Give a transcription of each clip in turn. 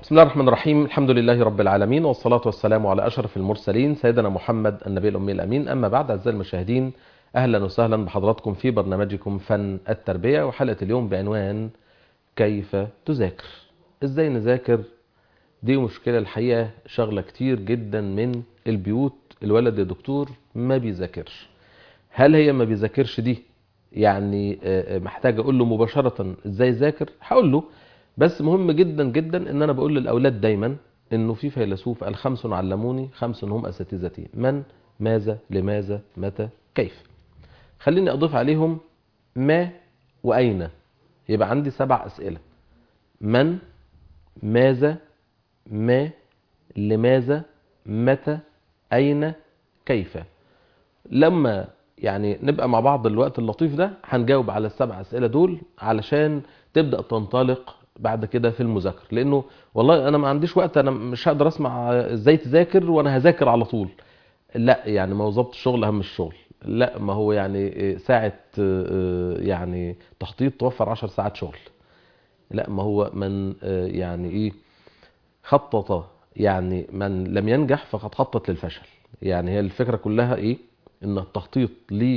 بسم الله الرحمن الرحيم الحمد لله رب العالمين والصلاة والسلام على أشرف المرسلين سيدنا محمد النبي الأمي الأمين أما بعد أعزائي المشاهدين أهلا وسهلا بحضراتكم في برنامجكم فن التربية وحلقة اليوم بعنوان كيف تذاكر إزاي نذاكر دي مشكلة الحقيقة شغلة كتير جدا من البيوت الولد يا دكتور ما بيذاكرش هل هي ما بيذاكرش دي يعني محتاج اقول له مباشرة ازاي يذاكر هقول له بس مهم جدا جدا ان انا بقول للاولاد دايما انه في فيلسوف قال خمس علموني خمس هم اساتذتي من ماذا لماذا متى كيف خليني اضيف عليهم ما واين يبقى عندي سبع اسئله من ماذا ما لماذا متى اين كيف لما يعني نبقى مع بعض الوقت اللطيف ده هنجاوب على السبع اسئله دول علشان تبدا تنطلق بعد كده في المذاكره لانه والله انا ما عنديش وقت انا مش هقدر اسمع ازاي تذاكر وانا هذاكر على طول لا يعني ما هو ظبط الشغل اهم الشغل لا ما هو يعني ساعه يعني تخطيط توفر 10 ساعات شغل لا ما هو من يعني ايه خطط يعني من لم ينجح فقد خطط للفشل يعني هي الفكره كلها ايه ان التخطيط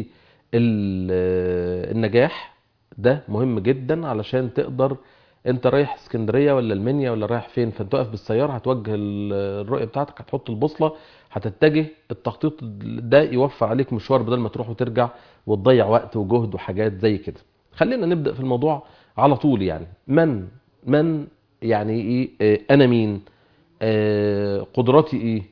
للنجاح ده مهم جدا علشان تقدر انت رايح اسكندريه ولا المنيا ولا رايح فين فانت واقف بالسياره هتوجه الرؤيه بتاعتك هتحط البوصله هتتجه التخطيط ده يوفر عليك مشوار بدل ما تروح وترجع وتضيع وقت وجهد وحاجات زي كده خلينا نبدا في الموضوع على طول يعني من من يعني ايه انا مين آه قدراتي ايه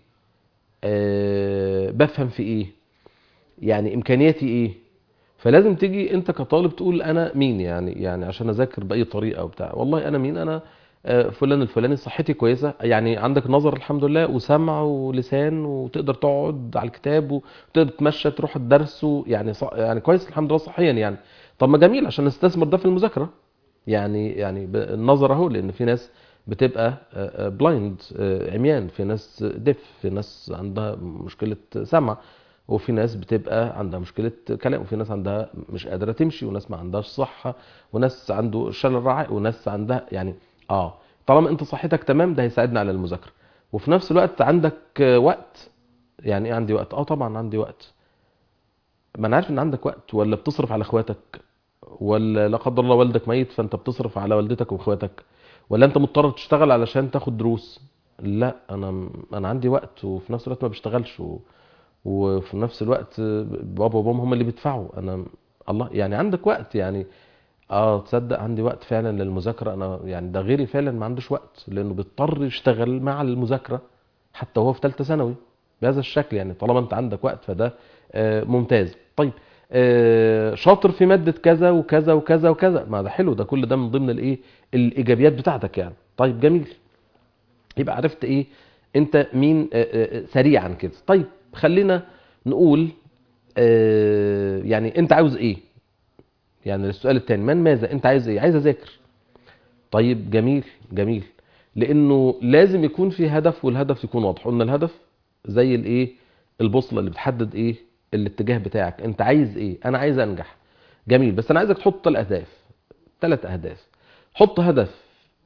آه بفهم في ايه يعني امكانياتي ايه فلازم تيجي انت كطالب تقول انا مين يعني يعني عشان اذاكر باي طريقه وبتاع والله انا مين انا فلان الفلاني صحتي كويسه يعني عندك نظر الحمد لله وسمع ولسان وتقدر تقعد على الكتاب وتقدر تتمشى تروح الدرس يعني صح يعني كويس الحمد لله صحيا يعني طب ما جميل عشان نستثمر ده في المذاكره يعني يعني النظر اهو لان في ناس بتبقى بلايند عميان في ناس دف في ناس عندها مشكله سمع وفي ناس بتبقى عندها مشكله كلام وفي ناس عندها مش قادره تمشي وناس ما عندهاش صحه وناس عنده شلل رعاء وناس عندها يعني اه طالما انت صحتك تمام ده هيساعدنا على المذاكره وفي نفس الوقت عندك وقت يعني ايه عندي وقت اه طبعا عندي وقت ما انا عارف ان عندك وقت ولا بتصرف على اخواتك ولا لا قدر الله والدك ميت فانت بتصرف على والدتك واخواتك ولا انت مضطر تشتغل علشان تاخد دروس لا انا انا عندي وقت وفي نفس الوقت ما بشتغلش و... وفي نفس الوقت بابا وماما هم اللي بيدفعوا انا الله يعني عندك وقت يعني اه تصدق عندي وقت فعلا للمذاكره انا يعني ده غيري فعلا ما عندوش وقت لانه بيضطر يشتغل مع المذاكره حتى وهو في ثالثه ثانوي بهذا الشكل يعني طالما انت عندك وقت فده آه ممتاز طيب آه شاطر في ماده كذا وكذا وكذا وكذا ما ده حلو ده كل ده من ضمن الايه الايجابيات بتاعتك يعني طيب جميل يبقى عرفت ايه انت مين آه آه سريعا كده طيب خلينا نقول آه يعني انت عاوز ايه يعني السؤال الثاني من ماذا انت عايز ايه عايز اذاكر طيب جميل جميل لانه لازم يكون في هدف والهدف يكون واضح قلنا الهدف زي الايه البوصله اللي بتحدد ايه الاتجاه بتاعك انت عايز ايه انا عايز انجح جميل بس انا عايزك تحط الاهداف ثلاث اهداف حط هدف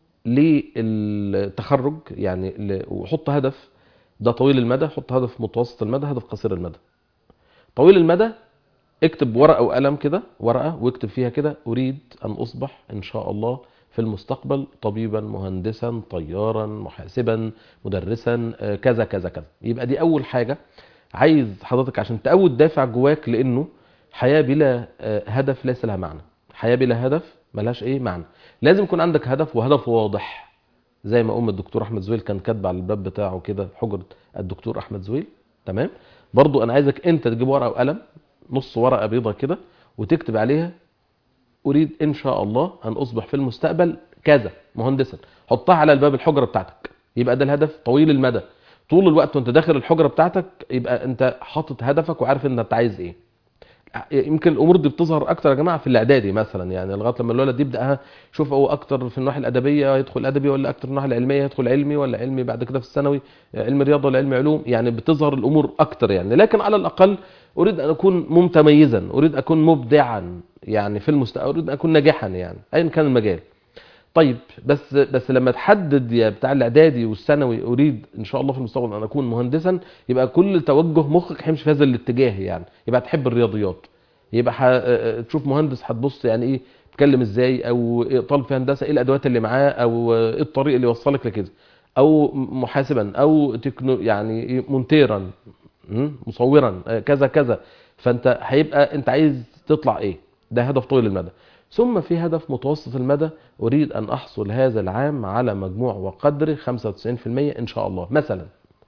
للتخرج يعني وحط هدف ده طويل المدى حط هدف متوسط المدى هدف قصير المدى طويل المدى اكتب ورقه وقلم كده ورقه واكتب فيها كده اريد ان اصبح ان شاء الله في المستقبل طبيبا مهندسا طيارا محاسبا مدرسا كذا كذا كذا يبقى دي اول حاجه عايز حضرتك عشان تقوي دافع جواك لانه حياه بلا هدف ليس لها معنى حياه بلا هدف ملهاش ايه معنى لازم يكون عندك هدف وهدف واضح زي ما ام الدكتور احمد زويل كان كاتبه على الباب بتاعه كده حجره الدكتور احمد زويل تمام برضو انا عايزك انت تجيب ورقه وقلم نص ورقه بيضه كده وتكتب عليها اريد ان شاء الله ان اصبح في المستقبل كذا مهندسا حطها على الباب الحجره بتاعتك يبقى ده الهدف طويل المدى طول الوقت وانت داخل الحجره بتاعتك يبقى انت حاطط هدفك وعارف ان انت عايز ايه يمكن الامور دي بتظهر اكتر يا جماعه في الاعدادي مثلا يعني لغايه لما الولد يبدا شوف هو اكتر في الناحيه الادبيه يدخل ادبي ولا اكتر في الناحيه العلميه يدخل علمي ولا علمي بعد كده في الثانوي علم رياضه ولا علم علوم يعني بتظهر الامور اكتر يعني لكن على الاقل اريد ان اكون متميزا اريد اكون مبدعا يعني في المستقبل اريد ان اكون ناجحا يعني ايا كان المجال طيب بس بس لما تحدد يا بتاع الاعدادي والثانوي اريد ان شاء الله في المستقبل ان اكون مهندسا يبقى كل توجه مخك هيمشي في هذا الاتجاه يعني يبقى تحب الرياضيات يبقى ح... تشوف مهندس هتبص يعني ايه بيتكلم ازاي او إيه طالب في هندسه ايه الادوات اللي معاه او ايه الطريق اللي يوصلك لكده او محاسبا او تكنو يعني إيه مونتيرا م? مصورا آه، كذا كذا فانت هيبقى انت عايز تطلع ايه ده هدف طويل المدى ثم في هدف متوسط المدى اريد ان احصل هذا العام على مجموع وقدر 95% ان شاء الله مثلا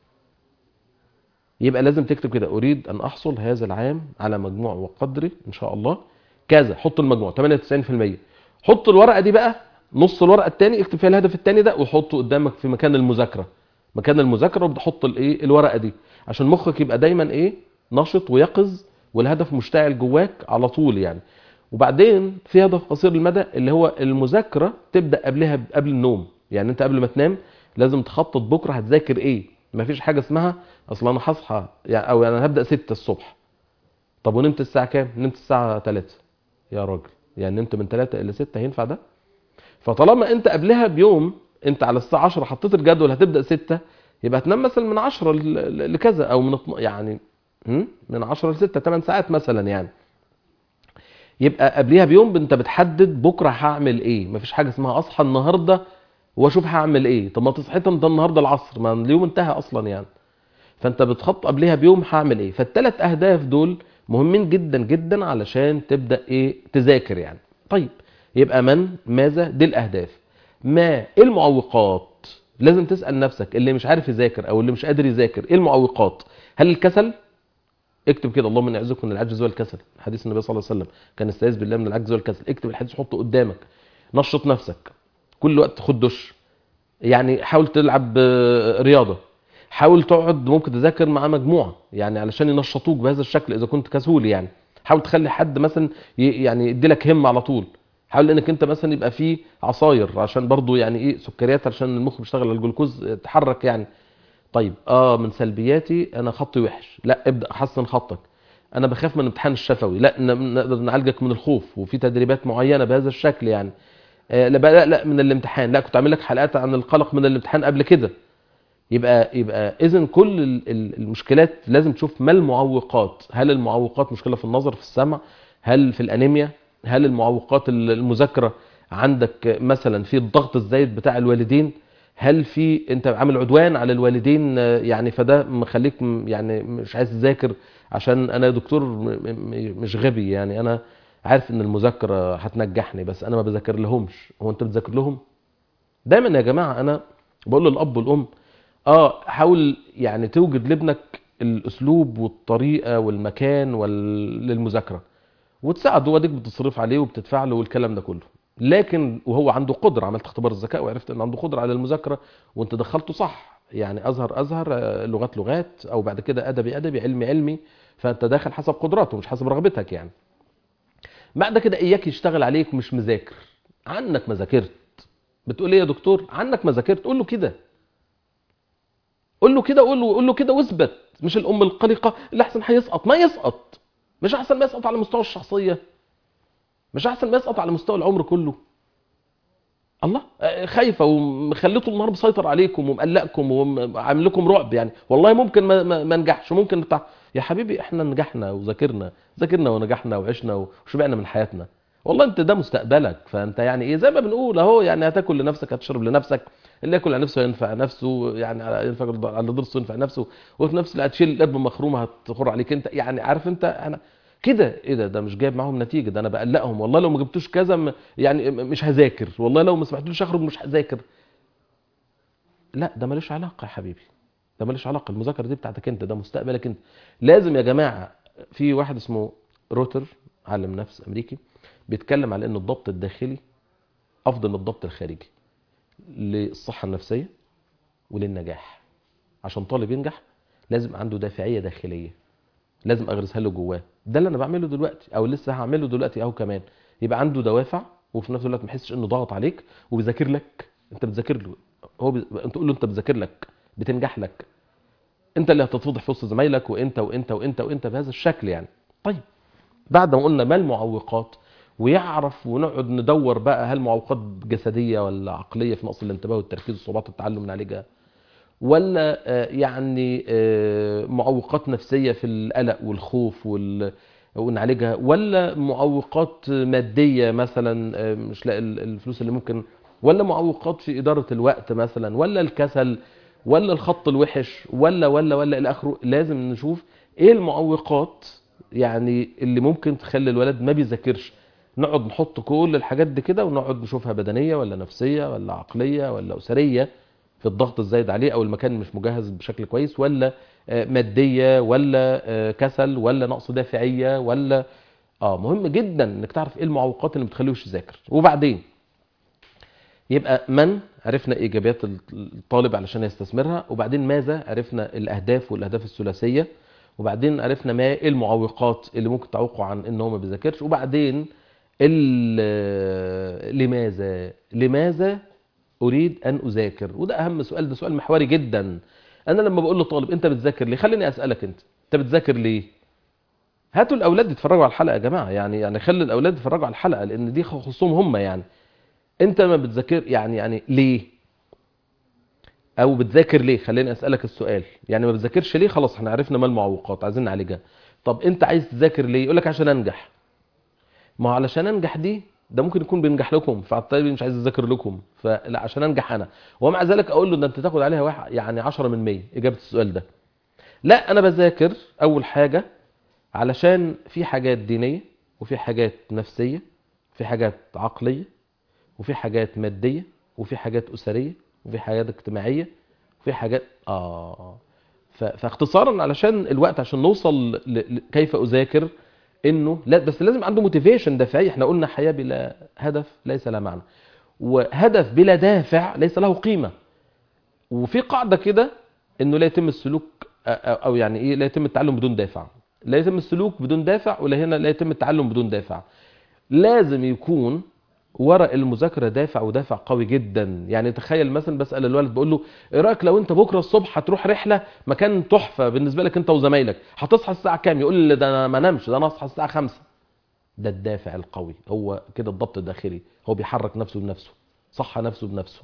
يبقى لازم تكتب كده اريد ان احصل هذا العام على مجموع وقدر ان شاء الله كذا حط المجموع 98% حط الورقه دي بقى نص الورقه الثاني اكتب فيها الهدف الثاني ده وحطه قدامك في مكان المذاكره مكان المذاكره وبتحط الايه الورقه دي عشان مخك يبقى دايما ايه نشط ويقظ والهدف مشتعل جواك على طول يعني وبعدين في هدف قصير المدى اللي هو المذاكره تبدا قبلها قبل النوم يعني انت قبل ما تنام لازم تخطط بكره هتذاكر ايه مفيش حاجه اسمها اصل انا هصحى يعني او انا هبدا 6 الصبح طب ونمت الساعه كام نمت الساعه 3 يا راجل يعني نمت من 3 الى 6 هينفع ده فطالما انت قبلها بيوم انت على الساعه 10 حطيت الجدول هتبدا 6 يبقى هتنام مثلا من 10 ل- ل- لكذا او من اتنا- يعني هم؟ من 10 ل 6 8 ساعات مثلا يعني يبقى قبلها بيوم انت بتحدد بكره هعمل ايه مفيش حاجه اسمها اصحى النهارده واشوف هعمل ايه طب ما تصحيت انت النهارده العصر ما اليوم انتهى اصلا يعني فانت بتخط قبلها بيوم هعمل ايه فالثلاث اهداف دول مهمين جدا جدا علشان تبدا ايه تذاكر يعني طيب يبقى من ماذا دي الاهداف ما ايه المعوقات لازم تسال نفسك اللي مش عارف يذاكر او اللي مش قادر يذاكر ايه المعوقات هل الكسل اكتب كده اللهم اني اعوذك من العجز والكسل حديث النبي صلى الله عليه وسلم كان يستعيذ بالله من العجز والكسل اكتب الحديث حطه قدامك نشط نفسك كل وقت خد دش يعني حاول تلعب آه، رياضه حاول تقعد ممكن تذاكر مع مجموعه يعني علشان ينشطوك بهذا الشكل اذا كنت كسول يعني حاول تخلي حد مثلا ي- يعني يدي لك همه على طول حاول انك انت مثلا يبقى فيه عصاير عشان برضو يعني ايه سكريات عشان المخ بيشتغل على الجلوكوز آه، تحرك يعني طيب اه من سلبياتي انا خطي وحش لا ابدا حسن خطك انا بخاف من الامتحان الشفوي لا ن- نقدر نعالجك من الخوف وفي تدريبات معينه بهذا الشكل يعني آه لا بقى لا, لا من الامتحان لا كنت عامل لك حلقات عن القلق من الامتحان قبل كده يبقى يبقى اذا كل ال- ال- المشكلات لازم تشوف ما المعوقات هل المعوقات مشكله في النظر في السمع هل في الانيميا هل المعوقات ال- المذاكره عندك مثلا في الضغط الزايد بتاع الوالدين هل في انت عامل عدوان على الوالدين آه، يعني فده مخليك م- يعني مش عايز تذاكر عشان انا دكتور م- م- مش غبي يعني انا عارف ان المذاكره هتنجحني بس انا ما بذاكر لهمش هو انت بتذاكر لهم دايما يا جماعه انا بقول للاب والام اه حاول يعني توجد لابنك الاسلوب والطريقه والمكان وال- للمذاكره وتساعده واديك بتصرف عليه وبتدفع له والكلام ده كله لكن وهو عنده قدره عملت اختبار الذكاء وعرفت ان عنده قدره على المذاكره وانت دخلته صح يعني ازهر ازهر آه، لغات لغات او بعد كده ادبي ادبي علمي علمي فانت داخل حسب قدراته مش حسب رغبتك يعني بعد كده اياك يشتغل عليك مش مذاكر عنك ما ذاكرت بتقول ايه يا دكتور عنك ما ذاكرت قول له كده قول له كده قول له قول له كده واثبت مش الام القلقه اللي احسن هيسقط ما يسقط مش احسن ما يسقط على مستوى الشخصيه مش احسن ما يسقط على مستوى العمر كله الله آه، خايفه ومخليته النهار مسيطر عليكم ومقلقكم وعامل لكم رعب يعني والله ممكن ما, ما, ما نجحش ممكن بتاع يا حبيبي احنا نجحنا وذاكرنا ذاكرنا ونجحنا وعشنا وشبعنا من حياتنا والله انت ده مستقبلك فانت يعني ايه زي ما بنقول اهو يعني هتاكل لنفسك هتشرب لنفسك اللي ياكل على نفسه ينفع نفسه يعني على ينفع على ضرسه ينفع نفسه وفي نفس الوقت هتشيل القرب مخرومه هتخر عليك انت يعني عارف انت انا كده ايه ده ده مش جايب معاهم نتيجه ده انا بقلقهم والله لو ما جبتوش كذا م- يعني م- مش هذاكر والله لو ما سمحتلوش اخرج مش هذاكر لا ده ملوش علاقه يا حبيبي ده ملوش علاقه المذاكره دي بتاعتك انت ده مستقبلك انت لازم يا جماعه في واحد اسمه روتر عالم نفس امريكي بيتكلم على ان الضبط الداخلي افضل من الضبط الخارجي للصحه النفسيه وللنجاح عشان طالب ينجح لازم عنده دافعيه داخليه لازم اغرسها له جواه ده اللي انا بعمله دلوقتي او لسه هعمله دلوقتي اهو كمان يبقى عنده دوافع وفي نفس الوقت ما يحسش انه ضغط عليك وبيذاكر لك انت بتذاكر له هو بي... انت تقول له انت بتذاكر لك بتنجح لك انت اللي هتتفضح في وسط زمايلك وانت وانت وانت وانت بهذا الشكل يعني طيب بعد ما قلنا ما المعوقات ويعرف ونقعد ندور بقى هل معوقات جسديه ولا عقليه في نقص الانتباه والتركيز وصعوبات التعلم نعالجها ولا آه، يعني آه، معوقات نفسيه في القلق والخوف وال ونعالجها ولا معوقات ماديه مثلا آه، مش لاقي ال- الفلوس اللي ممكن ولا معوقات في اداره الوقت مثلا ولا الكسل ولا الخط الوحش ولا ولا ولا الى اخره لازم نشوف ايه المعوقات يعني اللي ممكن تخلي الولد ما بيذاكرش نقعد نحط كل الحاجات دي كده ونقعد نشوفها بدنيه ولا نفسيه ولا عقليه ولا اسريه في الضغط الزايد عليه او المكان مش مجهز بشكل كويس ولا آه، ماديه ولا آه، كسل ولا نقص دافعيه ولا اه مهم جدا انك تعرف ايه المعوقات اللي ما بتخليهوش يذاكر وبعدين يبقى من عرفنا ايجابيات الطالب علشان يستثمرها وبعدين ماذا عرفنا الاهداف والاهداف الثلاثيه وبعدين عرفنا ما ايه المعوقات اللي ممكن تعوقه عن ان هو ما بيذاكرش وبعدين ال- لماذا لماذا اريد ان اذاكر وده اهم سؤال ده سؤال محوري جدا انا لما بقول لطالب انت بتذاكر ليه خليني اسالك انت انت بتذاكر ليه هاتوا الاولاد يتفرجوا على الحلقه يا جماعه يعني يعني خلي الاولاد يتفرجوا على الحلقه لان دي خصوصهم هم يعني انت ما بتذاكر يعني يعني ليه او بتذاكر ليه خليني اسالك السؤال يعني ما بتذاكرش ليه خلاص احنا عرفنا ما المعوقات عايزين نعالجها طب انت عايز تذاكر ليه يقول لك عشان انجح ما هو علشان انجح دي ده ممكن يكون بينجح لكم فالطالب مش عايز يذاكر لكم فلا عشان انجح انا ومع ذلك اقول له ده انت تاخد عليها واحد يعني 10 من 100 اجابه السؤال ده لا انا بذاكر اول حاجه علشان في حاجات دينيه وفي حاجات نفسيه وفي حاجات عقليه وفي حاجات ماديه وفي حاجات اسريه وفي حاجات اجتماعيه وفي حاجات اه ف... فاختصارا علشان الوقت عشان نوصل ل... ل... كيف اذاكر انه لا بس لازم عنده موتيفيشن دافعي احنا قلنا حياه بلا هدف ليس لها معنى وهدف بلا دافع ليس له قيمه وفي قاعده كده انه لا يتم السلوك أ- أ- او يعني ايه لا يتم التعلم بدون دافع لا يتم السلوك بدون دافع ولا هنا لا يتم التعلم بدون دافع لازم يكون ورا المذاكره دافع ودافع قوي جدا يعني تخيل مثلا بسال الولد بقول له ايه رايك لو انت بكره الصبح هتروح رحله مكان تحفه بالنسبه لك انت وزمايلك هتصحى الساعه كام يقول لي ده انا ما نامش ده انا اصحى الساعه 5 ده الدافع القوي هو كده الضبط الداخلي هو بيحرك نفسه بنفسه صح نفسه بنفسه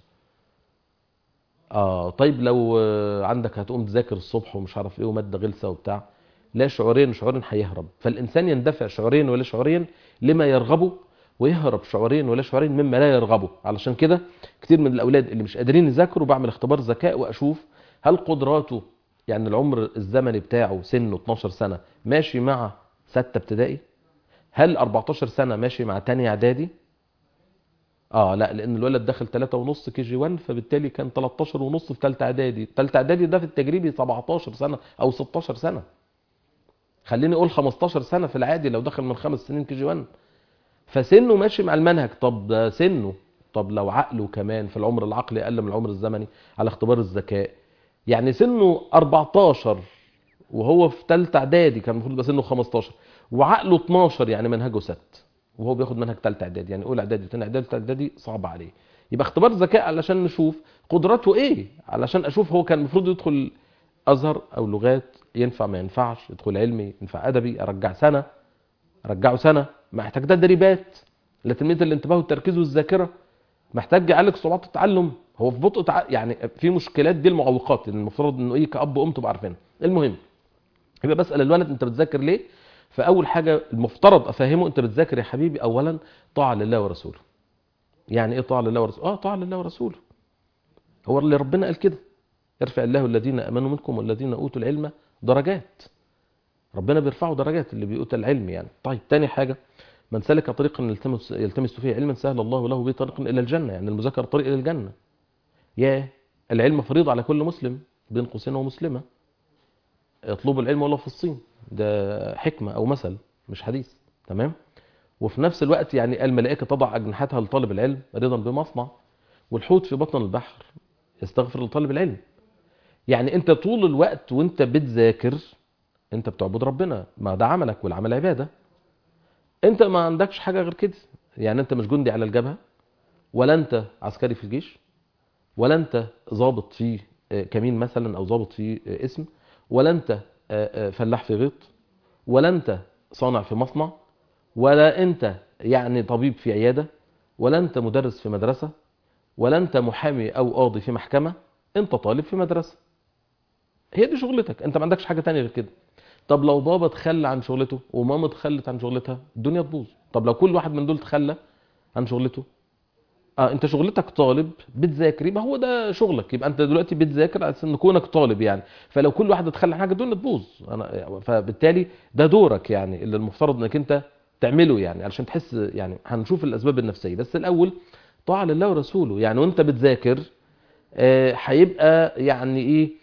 اه طيب لو آه، عندك هتقوم تذاكر الصبح ومش عارف ايه وماده غلسه وبتاع لا شعوريا شعوريا هيهرب فالانسان يندفع شعوريا ولا شعوريا لما يرغبه ويهرب شعوريا ولا شعوريا مما لا يرغبه علشان كده كتير من الاولاد اللي مش قادرين يذاكروا بعمل اختبار ذكاء واشوف هل قدراته يعني العمر الزمني بتاعه سنه 12 سنه ماشي مع سته ابتدائي هل 14 سنه ماشي مع تاني اعدادي اه لا لان الولد داخل 3 ونص كي جي 1 فبالتالي كان 13 ونص في ثالثه اعدادي ثالثه اعدادي ده في التجريبي 17 سنه او 16 سنه خليني اقول 15 سنه في العادي لو دخل من خمس سنين كي جي 1 فسنه ماشي مع المنهج طب ده سنه طب لو عقله كمان في العمر العقلي اقل من العمر الزمني على اختبار الذكاء يعني سنه 14 وهو في ثالثه اعدادي كان المفروض يبقى سنه 15 وعقله 12 يعني منهجه ست وهو بياخد منهج ثالثه اعدادي يعني اولى اعدادي وثاني اعدادي وثالثه اعدادي صعب عليه يبقى اختبار ذكاء علشان نشوف قدراته ايه علشان اشوف هو كان المفروض يدخل ازهر او لغات ينفع ما ينفعش يدخل علمي ينفع ادبي ارجع سنه رجعه سنه محتاج تدريبات لتنميه الانتباه والتركيز والذاكره محتاج يعالج صعوبات التعلم هو في بطء تع... يعني في مشكلات دي المعوقات اللي المفترض انه ايه كاب وام تبقى عارفينها المهم يبقى بسال الولد انت بتذاكر ليه فاول حاجه المفترض افهمه انت بتذاكر يا حبيبي اولا طاعه لله ورسوله يعني ايه طاعه لله ورسوله اه طاعه لله ورسوله هو اللي ربنا قال كده يرفع الله الذين امنوا منكم والذين اوتوا العلم درجات ربنا بيرفعه درجات اللي بيؤتى العلم يعني طيب تاني حاجه من سلك طريقا يلتمس يلتمس فيه علما سهل الله له به طريقا الى الجنه يعني المذاكره طريق الى الجنه يا العلم فريضه على كل مسلم بين قوسين ومسلمه اطلبوا العلم ولو في الصين ده حكمه او مثل مش حديث تمام وفي نفس الوقت يعني الملائكه تضع اجنحتها لطالب العلم رضا بمصنع والحوت في بطن البحر يستغفر لطالب العلم يعني انت طول الوقت وانت بتذاكر انت بتعبد ربنا ما ده عملك والعمل عباده انت ما عندكش حاجه غير كده يعني انت مش جندي على الجبهه ولا انت عسكري في الجيش ولا انت ضابط في آه، كمين مثلا او ضابط في آه، اسم ولا انت آه، آه، فلاح في غيط ولا انت صانع في مصنع ولا انت يعني طبيب في عياده ولا انت مدرس في مدرسه ولا انت محامي او قاضي في محكمه انت طالب في مدرسه هي دي شغلتك انت ما عندكش حاجه تانية غير كده طب لو بابا تخلى عن شغلته وماما تخلت عن شغلتها الدنيا تبوظ طب لو كل واحد من دول تخلى عن شغلته اه انت شغلتك طالب بتذاكر يبقى هو ده شغلك يبقى انت دلوقتي بتذاكر على اساس ان كونك طالب يعني فلو كل واحد اتخلى عن حاجه الدنيا تبوظ انا فبالتالي ده دورك يعني اللي المفترض انك انت تعمله يعني علشان تحس يعني هنشوف الاسباب النفسيه بس الاول طاعه لله ورسوله يعني وانت بتذاكر آه، هيبقى يعني ايه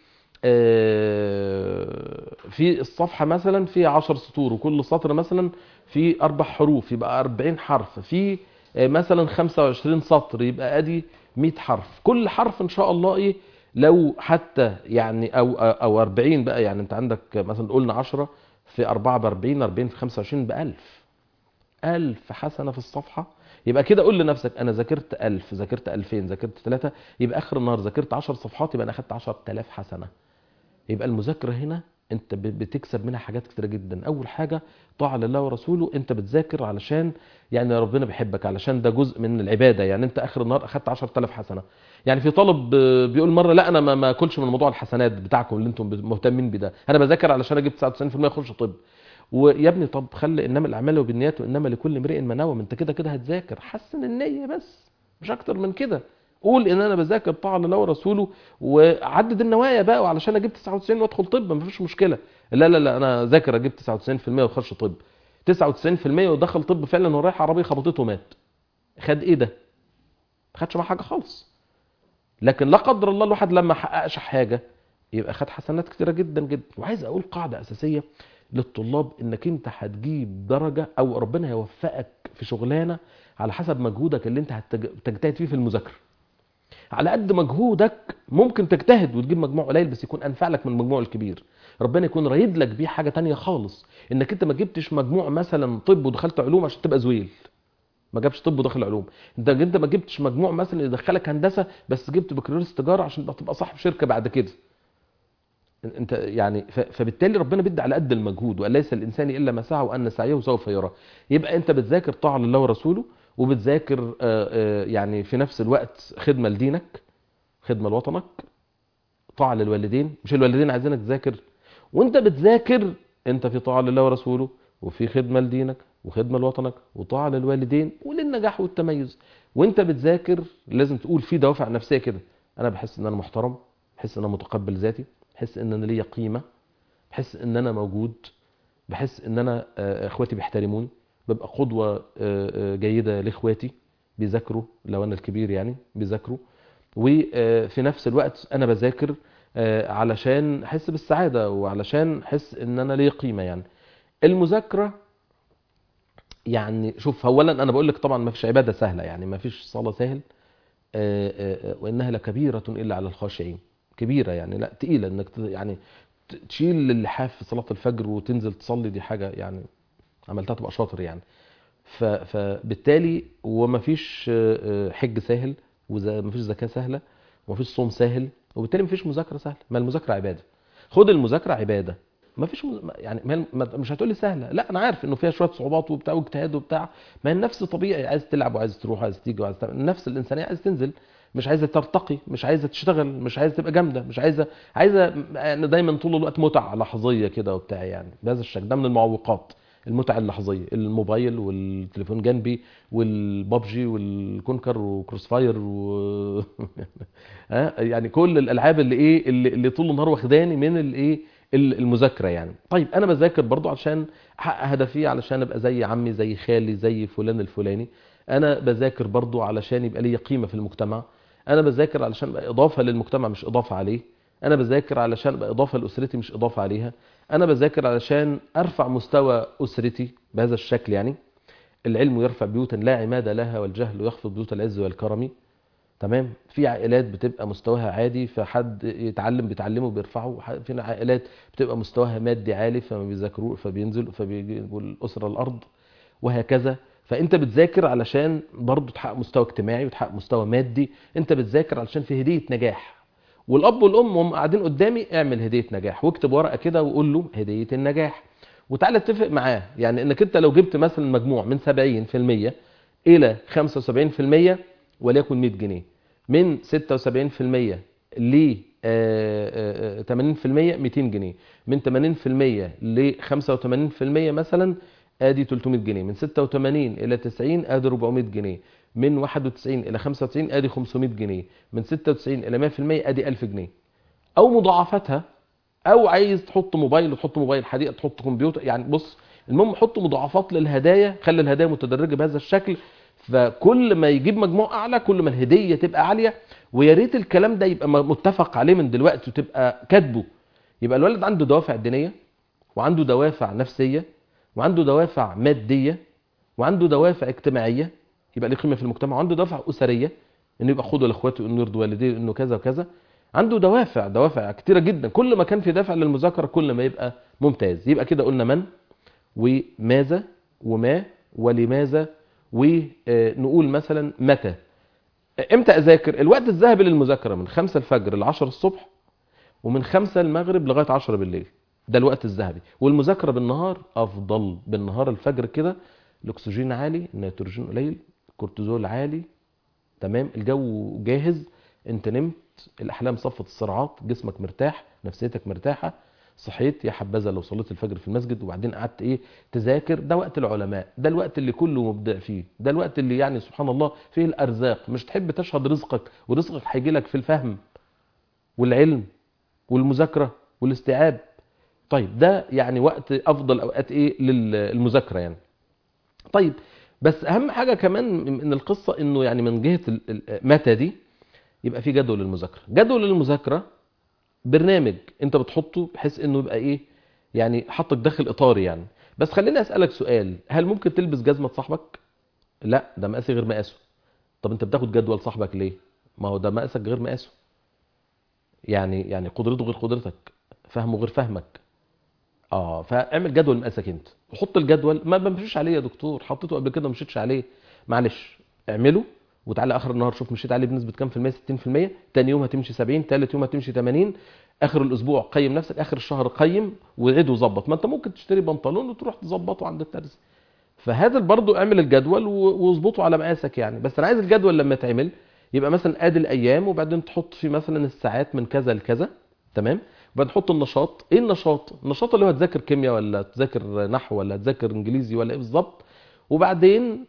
آه، في الصفحه مثلا في 10 سطور وكل سطر مثلا في اربع حروف يبقى 40 حرف في آه، مثلا 25 سطر يبقى ادي 100 حرف كل حرف ان شاء الله ايه لو حتى يعني او او 40 بقى يعني انت عندك مثلا قلنا 10 في 4 ب 40 40 في 25 ب 1000 ألف حسنة في الصفحة يبقى كده قول لنفسك أنا ذاكرت ألف ذاكرت ألفين ذاكرت ثلاثة يبقى آخر النهار ذاكرت عشر صفحات يبقى أنا أخدت عشر تلاف حسنة يبقى المذاكرة هنا أنت ب- بتكسب منها حاجات كتيرة جدا أول حاجة طاعة لله ورسوله أنت بتذاكر علشان يعني ربنا بيحبك علشان ده جزء من العبادة يعني أنت آخر النهار أخدت عشر تلاف حسنة يعني في طالب آه، بيقول مرة لا أنا ما ما أكلش من موضوع الحسنات بتاعكم اللي أنتم مهتمين بده أنا بذاكر علشان أجيب 99% أخش طب ويا ابني طب خلي انما الاعمال وبالنيات وانما لكل امرئ ما نوى ما انت كده كده هتذاكر حسن النيه بس مش اكتر من كده قول ان انا بذاكر طاعه لله ورسوله وعدد النوايا بقى وعلشان اجيب 99 وادخل طب مفيش مشكله لا لا لا انا ذاكر اجيب 99% واخش طب 99% ودخل طب فعلا ورايح عربيه خبطته ومات خد ايه ده ما خدش معاه حاجه خالص لكن لا قدر الله الواحد لما حققش حاجه يبقى خد حسنات كتيره جدا جدا وعايز اقول قاعده اساسيه للطلاب انك انت هتجيب درجه او ربنا هيوفقك في شغلانه على حسب مجهودك اللي انت هتج- هتجتهد فيه في المذاكره على قد مجهودك ممكن تجتهد وتجيب مجموع قليل بس يكون انفع لك من المجموع الكبير ربنا يكون رايد لك بيه حاجه تانية خالص انك انت ما جبتش مجموع مثلا طب ودخلت علوم عشان تبقى زويل ما جابش طب ودخل علوم انت انت ما جبتش مجموع مثلا يدخلك هندسه بس جبت بكالوريوس تجاره عشان تبقى تبقى صاحب شركه بعد كده انت يعني ف- فبالتالي ربنا بيدي على قد المجهود وان ليس الانسان الا ما سعى وان سعيه سوف يرى يبقى انت بتذاكر طاعه لله ورسوله وبتذاكر آه، آه، يعني في نفس الوقت خدمه لدينك خدمه لوطنك طاعه للوالدين مش الوالدين عايزينك تذاكر وانت بتذاكر انت في طاعه لله ورسوله وفي خدمه لدينك وخدمه لوطنك وطاعه للوالدين وللنجاح والتميز وانت بتذاكر لازم تقول في دوافع نفسيه كده انا بحس ان انا محترم بحس ان انا متقبل ذاتي بحس ان انا ليا قيمه بحس ان انا موجود بحس ان انا آه، اخواتي بيحترموني ببقى قدوه آه، آه، جيده لاخواتي بيذاكروا لو انا الكبير يعني بيذاكروا وفي نفس الوقت انا بذاكر آه، علشان احس بالسعاده وعلشان احس ان انا ليا قيمه يعني المذاكره يعني شوف اولا انا بقول لك طبعا ما فيش عباده سهله يعني ما فيش صلاه سهل آه، آه، آه، وانها لكبيره الا على الخاشعين كبيره يعني لا تقيله انك ت- يعني ت- تشيل اللحاف في صلاه الفجر وتنزل تصلي دي حاجه يعني عملتها تبقى شاطر يعني ف- فبالتالي وما فيش آه، آه، حج سهل وما فيش زكاه سهله وما فيش صوم سهل وبالتالي ما فيش مذاكره سهله ما المذاكره عباده خد المذاكره عباده ما فيش مز... يعني ما ما- مش هتقولي سهله لا انا عارف انه فيها شويه صعوبات وبتاع واجتهاد وبتاع ما هي النفس طبيعي عايز تلعب وعايز تروح وعايز تيجي وعايز تعمل النفس الانسانيه عايز تنزل مش عايزه ترتقي مش عايزه تشتغل مش عايزه تبقى جامده مش عايزه عايزه يعني دايما طول الوقت متعه لحظيه كده وبتاع يعني بهذا الشكل ده من المعوقات المتعه اللحظيه الموبايل والتليفون جنبي والبابجي والكونكر وكروس فاير و... ها يعني كل الالعاب اللي ايه اللي, اللي طول النهار واخداني من الايه ال- المذاكره يعني طيب انا بذاكر برضو عشان احقق هدفي علشان ابقى زي عمي زي خالي زي فلان الفلاني انا بذاكر برضو علشان يبقى لي قيمه في المجتمع انا بذاكر علشان ابقى اضافه للمجتمع مش اضافه عليه انا بذاكر علشان ابقى اضافه لاسرتي مش اضافه عليها انا بذاكر علشان ارفع مستوى اسرتي بهذا الشكل يعني العلم يرفع بيوتا لا عماد لها والجهل يخفض بيوت العز والكرم تمام في عائلات بتبقى مستواها عادي فحد يتعلم بيتعلموا بيرفعوا ح- في عائلات بتبقى مستواها مادي عالي فما بيذاكروا فبينزلوا فبيجيبوا الاسره الارض وهكذا فانت بتذاكر علشان برضه تحقق مستوى اجتماعي وتحقق مستوى مادي انت بتذاكر علشان في هديه نجاح والاب والام هم قاعدين قدامي اعمل هديه نجاح واكتب ورقه كده وقول له هديه النجاح وتعالى اتفق معاه يعني انك انت لو جبت مثلا مجموع من 70% الى 75% وليكن 100 جنيه من 76% ل آه، آه، آه، 80% 200 جنيه من 80% ل 85% مثلا ادي 300 جنيه من 86 الى 90 ادي 400 جنيه من 91 الى 95 ادي 500 جنيه من 96 الى 100% ادي 1000 جنيه او مضاعفتها او عايز تحط موبايل وتحط موبايل حديقه تحط كمبيوتر يعني بص المهم حط مضاعفات للهدايا خلي الهدايا متدرجه بهذا الشكل فكل ما يجيب مجموع اعلى كل ما الهديه تبقى عاليه ويا ريت الكلام ده يبقى متفق عليه من دلوقتي وتبقى كاتبه يبقى الولد عنده دوافع دينيه وعنده دوافع نفسيه وعنده دوافع ماديه وعنده دوافع اجتماعيه يبقى ليه قيمه في المجتمع وعنده دوافع اسريه انه يبقى خده لاخواته انه يرضي والديه انه كذا وكذا عنده دوافع دوافع كتيره جدا كل ما كان في دافع للمذاكره كل ما يبقى ممتاز يبقى كده قلنا من وماذا وما ولماذا ونقول مثلا متى امتى اذاكر الوقت الذهبي للمذاكره من 5 الفجر ل 10 الصبح ومن 5 المغرب لغايه 10 بالليل ده الوقت الذهبي والمذاكره بالنهار افضل بالنهار الفجر كده الاكسجين عالي النيتروجين قليل الكورتيزول عالي تمام الجو جاهز انت نمت الاحلام صفت الصراعات جسمك مرتاح نفسيتك مرتاحه صحيت يا حبذا لو صليت الفجر في المسجد وبعدين قعدت ايه تذاكر ده وقت العلماء ده الوقت اللي كله مبدع فيه ده الوقت اللي يعني سبحان الله فيه الارزاق مش تحب تشهد رزقك ورزقك هيجي لك في الفهم والعلم والمذاكره والاستيعاب طيب ده يعني وقت افضل اوقات ايه للمذاكره يعني طيب بس اهم حاجه كمان من القصه انه يعني من جهه ال- ال- متى دي يبقى في جدول للمذاكره جدول للمذاكره برنامج انت بتحطه بحيث انه يبقى ايه يعني حطك داخل اطار يعني بس خليني اسالك سؤال هل ممكن تلبس جزمه صاحبك لا ده مقاسي غير مقاسه طب انت بتاخد جدول صاحبك ليه ما هو ده مقاسك غير مقاسه يعني يعني قدرته غير قدرتك فهمه غير فهمك اه فاعمل جدول مقاسك انت وحط الجدول ما بمشيش عليه يا دكتور حطيته قبل كده ما مشيتش عليه معلش اعمله وتعالى اخر النهار شوف مشيت عليه بنسبه كام في المية 60% تاني يوم هتمشي 70 تالت يوم هتمشي 80 اخر الاسبوع قيم نفسك اخر الشهر قيم وعيد وظبط ما انت ممكن تشتري بنطلون وتروح تظبطه عند الترزي فهذا برضو اعمل الجدول و- واظبطه على مقاسك يعني بس انا عايز الجدول لما يتعمل يبقى مثلا ادي الايام وبعدين تحط فيه مثلا الساعات من كذا لكذا تمام وبعدين تحط النشاط ايه النشاط النشاط اللي هو تذاكر كيمياء ولا تذاكر نحو ولا تذاكر انجليزي ولا ايه بالظبط وبعدين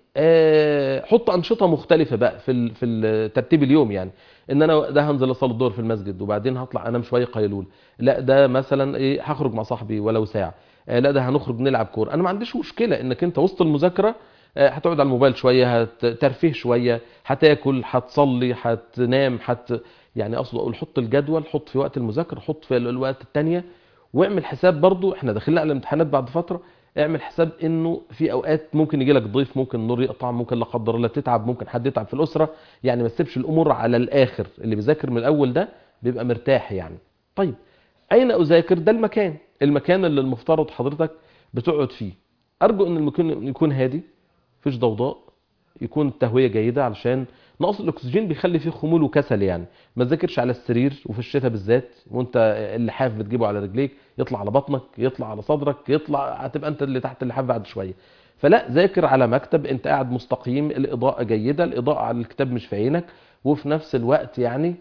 آه، حط انشطه مختلفه بقى في ال- في ال- ترتيب اليوم يعني ان انا ده هنزل اصلي الظهر في المسجد وبعدين هطلع انام شويه قيلول لا ده مثلا ايه هخرج مع صاحبي ولو ساعه آه، لا ده هنخرج نلعب كوره انا ما عنديش مشكله انك انت وسط المذاكره آه، هتقعد على الموبايل شويه هترفيه شويه هتاكل هتصلي هتنام هت يعني اقصد اقول حط الجدول حط في وقت المذاكره حط في الوقت التانية واعمل حساب برضو احنا داخلين على الامتحانات بعد فتره اعمل حساب انه في اوقات ممكن يجي لك ضيف ممكن النور يقطع ممكن لا قدر الله تتعب ممكن حد يتعب في الاسره يعني ما تسيبش الامور على الاخر اللي بيذاكر من الاول ده بيبقى مرتاح يعني طيب اين اذاكر ده المكان المكان اللي المفترض حضرتك بتقعد فيه ارجو ان المكان يكون هادي مفيش ضوضاء يكون التهويه جيده علشان نقص الاكسجين بيخلي فيه خمول وكسل يعني ما تذاكرش على السرير وفي الشتاء بالذات وانت اللحاف بتجيبه على رجليك يطلع على بطنك يطلع على صدرك يطلع هتبقى انت اللي تحت اللحاف بعد شويه فلا ذاكر على مكتب انت قاعد مستقيم الاضاءه جيده الاضاءه على الكتاب مش في عينك وفي نفس الوقت يعني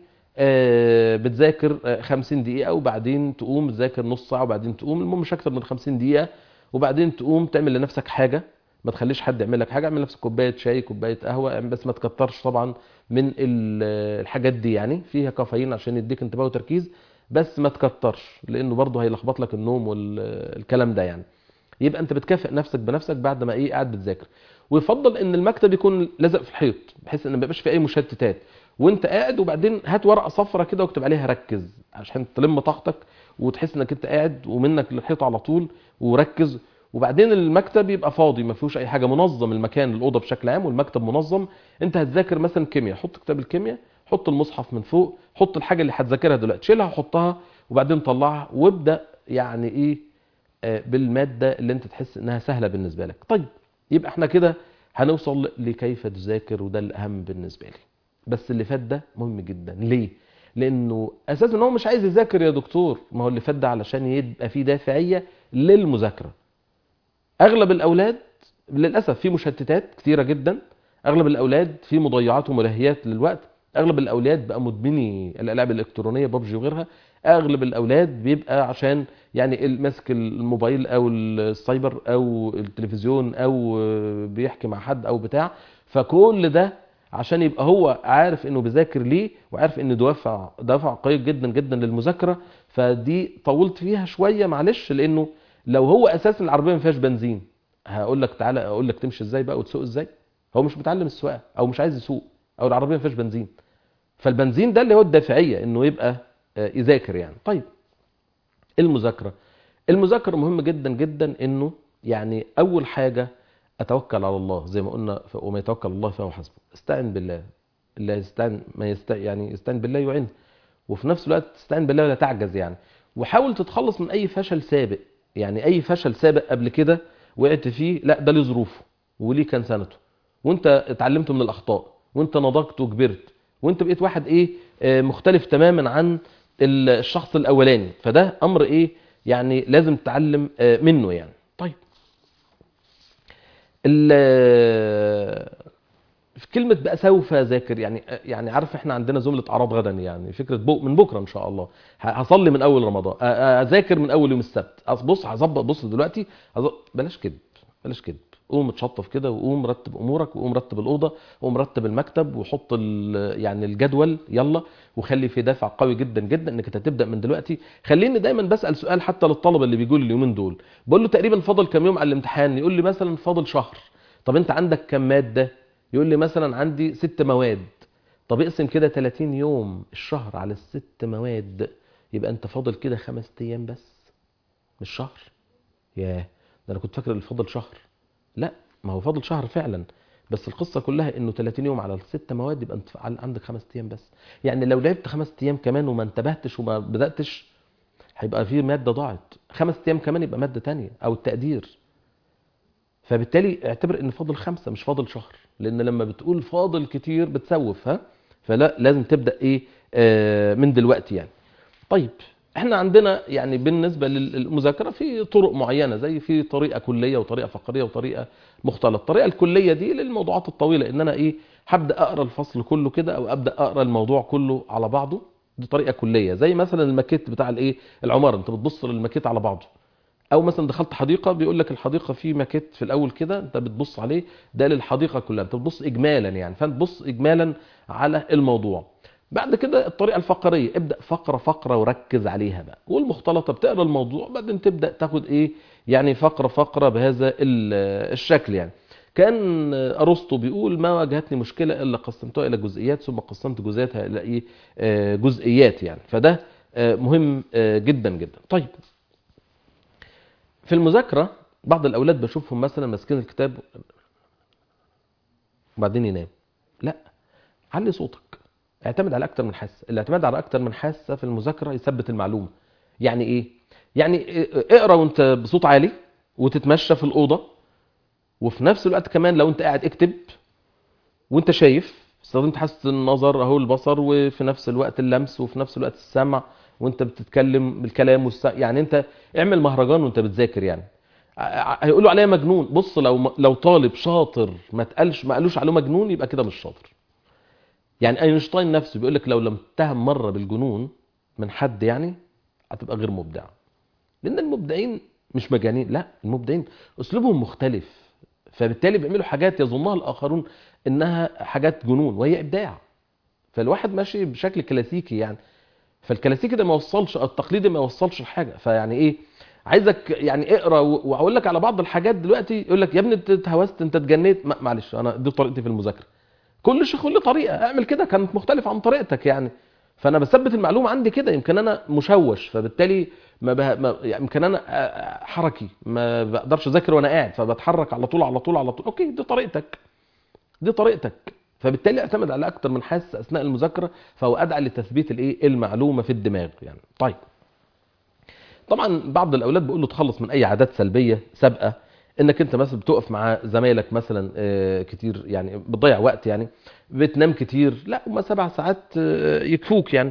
آه، بتذاكر آه، 50 دقيقه وبعدين تقوم تذاكر نص ساعه وبعدين تقوم المهم مش اكتر من 50 دقيقه وبعدين تقوم تعمل لنفسك حاجه ما تخليش حد يعمل لك حاجه اعمل لنفسك كوبايه شاي كوبايه قهوه بس ما تكترش طبعا من ال- الحاجات دي يعني فيها كافيين عشان يديك انتباه وتركيز بس ما تكترش لانه برضه هيلخبط لك النوم والكلام ده يعني يبقى انت بتكافئ نفسك بنفسك بعد ما ايه قاعد بتذاكر ويفضل ان المكتب يكون لازق في الحيط بحيث ان ما يبقاش في اي مشتتات وانت قاعد وبعدين هات ورقه صفرة كده واكتب عليها ركز عشان تلم طاقتك وتحس انك انت قاعد ومنك للحيط على طول وركز وبعدين المكتب يبقى فاضي ما فيهوش اي حاجه منظم المكان الاوضه بشكل عام والمكتب منظم انت هتذاكر مثلا كيمياء حط كتاب الكيمياء حط المصحف من فوق حط الحاجه اللي هتذاكرها دلوقتي شيلها وحطها وبعدين طلعها وابدا يعني ايه آه، بالماده اللي انت تحس انها سهله بالنسبه لك طيب يبقى احنا كده هنوصل لكيف تذاكر وده الاهم بالنسبه لي بس اللي فات ده مهم جدا ليه لانه اساسا ان هو مش عايز يذاكر يا دكتور ما هو اللي فات ده علشان يبقى فيه دافعيه للمذاكره اغلب الاولاد للاسف في مشتتات كثيره جدا اغلب الاولاد في مضيعات وملهيات للوقت اغلب الاولاد بقى مدمني الالعاب الالكترونيه ببجي وغيرها اغلب الاولاد بيبقى عشان يعني ال- ماسك الموبايل او السايبر او التلفزيون او بيحكي مع حد او بتاع فكل ده عشان يبقى هو عارف انه بيذاكر ليه وعارف ان دوافع دافع قوي جدا جدا للمذاكره فدي طولت فيها شويه معلش لانه لو هو اساسا العربيه ما فيهاش بنزين هقول لك تعالى اقول لك تمشي ازاي بقى وتسوق ازاي هو مش متعلم السواقه او مش عايز يسوق او العربيه ما فيهاش بنزين فالبنزين ده اللي هو الدافعيه انه يبقى آه، يذاكر يعني طيب المذاكره المذاكره مهم جدا جدا انه يعني اول حاجه اتوكل على الله زي ما قلنا ف- وما يتوكل على الله فهو حسبه استعن بالله اللي يستعن ما يست... يعني يستعن بالله يعينه وفي نفس الوقت تستعين بالله ولا تعجز يعني وحاول تتخلص من اي فشل سابق يعني اي فشل سابق قبل كده وقعت فيه لا ده ليه ظروفه وليه كان سنته وانت اتعلمت من الاخطاء وانت نضجت وكبرت وانت بقيت واحد ايه آه، مختلف تماما عن ال- الشخص الاولاني فده امر ايه يعني لازم تتعلم آه، منه يعني طيب ال- في كلمة بقى سوف ذاكر يعني يعني عارف احنا عندنا جملة أعراض غدا يعني فكرة بو من بكرة إن شاء الله ه- هصلي من أول رمضان أ- أ- أذاكر من أول يوم السبت أص- بص هظبط بص دلوقتي هظ- بلاش كذب بلاش كذب قوم اتشطف كده وقوم رتب امورك وقوم رتب الاوضه وقوم رتب المكتب وحط ال- يعني الجدول يلا وخلي في دافع قوي جدا جدا انك انت تبدا من دلوقتي خليني دايما بسال سؤال حتى للطلبه اللي بيجوا لي اليومين دول بقول له تقريبا فاضل كام يوم على الامتحان يقول لي مثلا فاضل شهر طب انت عندك كام ماده يقول لي مثلا عندي ست مواد طب اقسم كده 30 يوم الشهر على الست مواد يبقى انت فاضل كده خمس ايام بس مش شهر ياه ده انا كنت فاكر اللي فاضل شهر لا ما هو فاضل شهر فعلا بس القصه كلها انه 30 يوم على الست مواد يبقى انت عن- عندك خمس ايام بس يعني لو لعبت خمس ايام كمان وما انتبهتش وما بداتش هيبقى في ماده ضاعت خمس ايام كمان يبقى ماده تانية او التقدير فبالتالي اعتبر ان فاضل خمسه مش فاضل شهر لان لما بتقول فاضل كتير بتسوف ها فلا لازم تبدا ايه آه من دلوقتي يعني طيب احنا عندنا يعني بالنسبه للمذاكره في طرق معينه زي في طريقه كليه وطريقه فقريه وطريقه مختلطه الطريقه الكليه دي للموضوعات الطويله ان انا ايه هبدا اقرا الفصل كله كده او ابدا اقرا الموضوع كله على بعضه دي طريقه كليه زي مثلا الماكيت بتاع الايه العماره انت بتبص للماكيت على بعضه او مثلا دخلت حديقه بيقول لك الحديقه في ماكيت في الاول كده انت بتبص عليه ده للحديقه كلها انت بتبص اجمالا يعني فانت تبص اجمالا على الموضوع بعد كده الطريقه الفقريه ابدا فقره فقره وركز عليها بقى والمختلطه بتقرا الموضوع بعدين تبدا تاخد ايه يعني فقره فقره بهذا ال- الشكل يعني كان ارسطو بيقول ما واجهتني مشكله الا قسمتها الى جزئيات ثم قسمت جزئياتها الى ايه آه، جزئيات يعني فده آه، مهم آه، جدا جدا طيب في المذاكره بعض الاولاد بشوفهم مثلا ماسكين الكتاب وبعدين ينام لا علي صوتك اعتمد على اكتر من حاسه الاعتماد على اكتر من حاسه في المذاكره يثبت المعلومه يعني ايه يعني اقرا وانت بصوت عالي وتتمشى في الاوضه وفي نفس الوقت كمان لو انت قاعد اكتب وانت شايف استخدمت حاسه النظر اهو البصر وفي نفس الوقت اللمس وفي نفس الوقت السمع وانت بتتكلم بالكلام والس... يعني انت اعمل مهرجان وانت بتذاكر يعني ع- هيقولوا عليا مجنون بص لو لو طالب شاطر ما تقالش ما قالوش عليه مجنون يبقى كده مش شاطر يعني اينشتاين نفسه بيقول لك لو لم تتهم مره بالجنون من حد يعني هتبقى غير مبدع لان المبدعين مش مجانين لا المبدعين اسلوبهم مختلف فبالتالي بيعملوا حاجات يظنها الاخرون انها حاجات جنون وهي ابداع فالواحد ماشي بشكل كلاسيكي يعني فالكلاسيكي ده ما وصلش أو التقليدي ما وصلش لحاجه فيعني ايه عايزك يعني اقرا و- واقول لك على بعض الحاجات دلوقتي يقول لك يا ابني انت اتهوست انت اتجنيت ما- معلش انا دي طريقتي في المذاكره كل شيخ له طريقه اعمل كده كانت مختلفه عن طريقتك يعني فانا بثبت المعلومه عندي كده يمكن انا مشوش فبالتالي ما, به... ما يعني يمكن انا آه، حركي ما بقدرش اذاكر وانا قاعد فبتحرك على طول على طول على طول اوكي دي طريقتك دي طريقتك فبالتالي اعتمد على اكتر من حاسه اثناء المذاكره فهو ادعى لتثبيت الايه المعلومه في الدماغ يعني طيب طبعا بعض الاولاد بيقول له تخلص من اي عادات سلبيه سابقه انك انت مثلا بتقف مع زمايلك مثلا آه، كتير يعني بتضيع وقت يعني بتنام كتير لا هما سبع ساعات آه، يكفوك يعني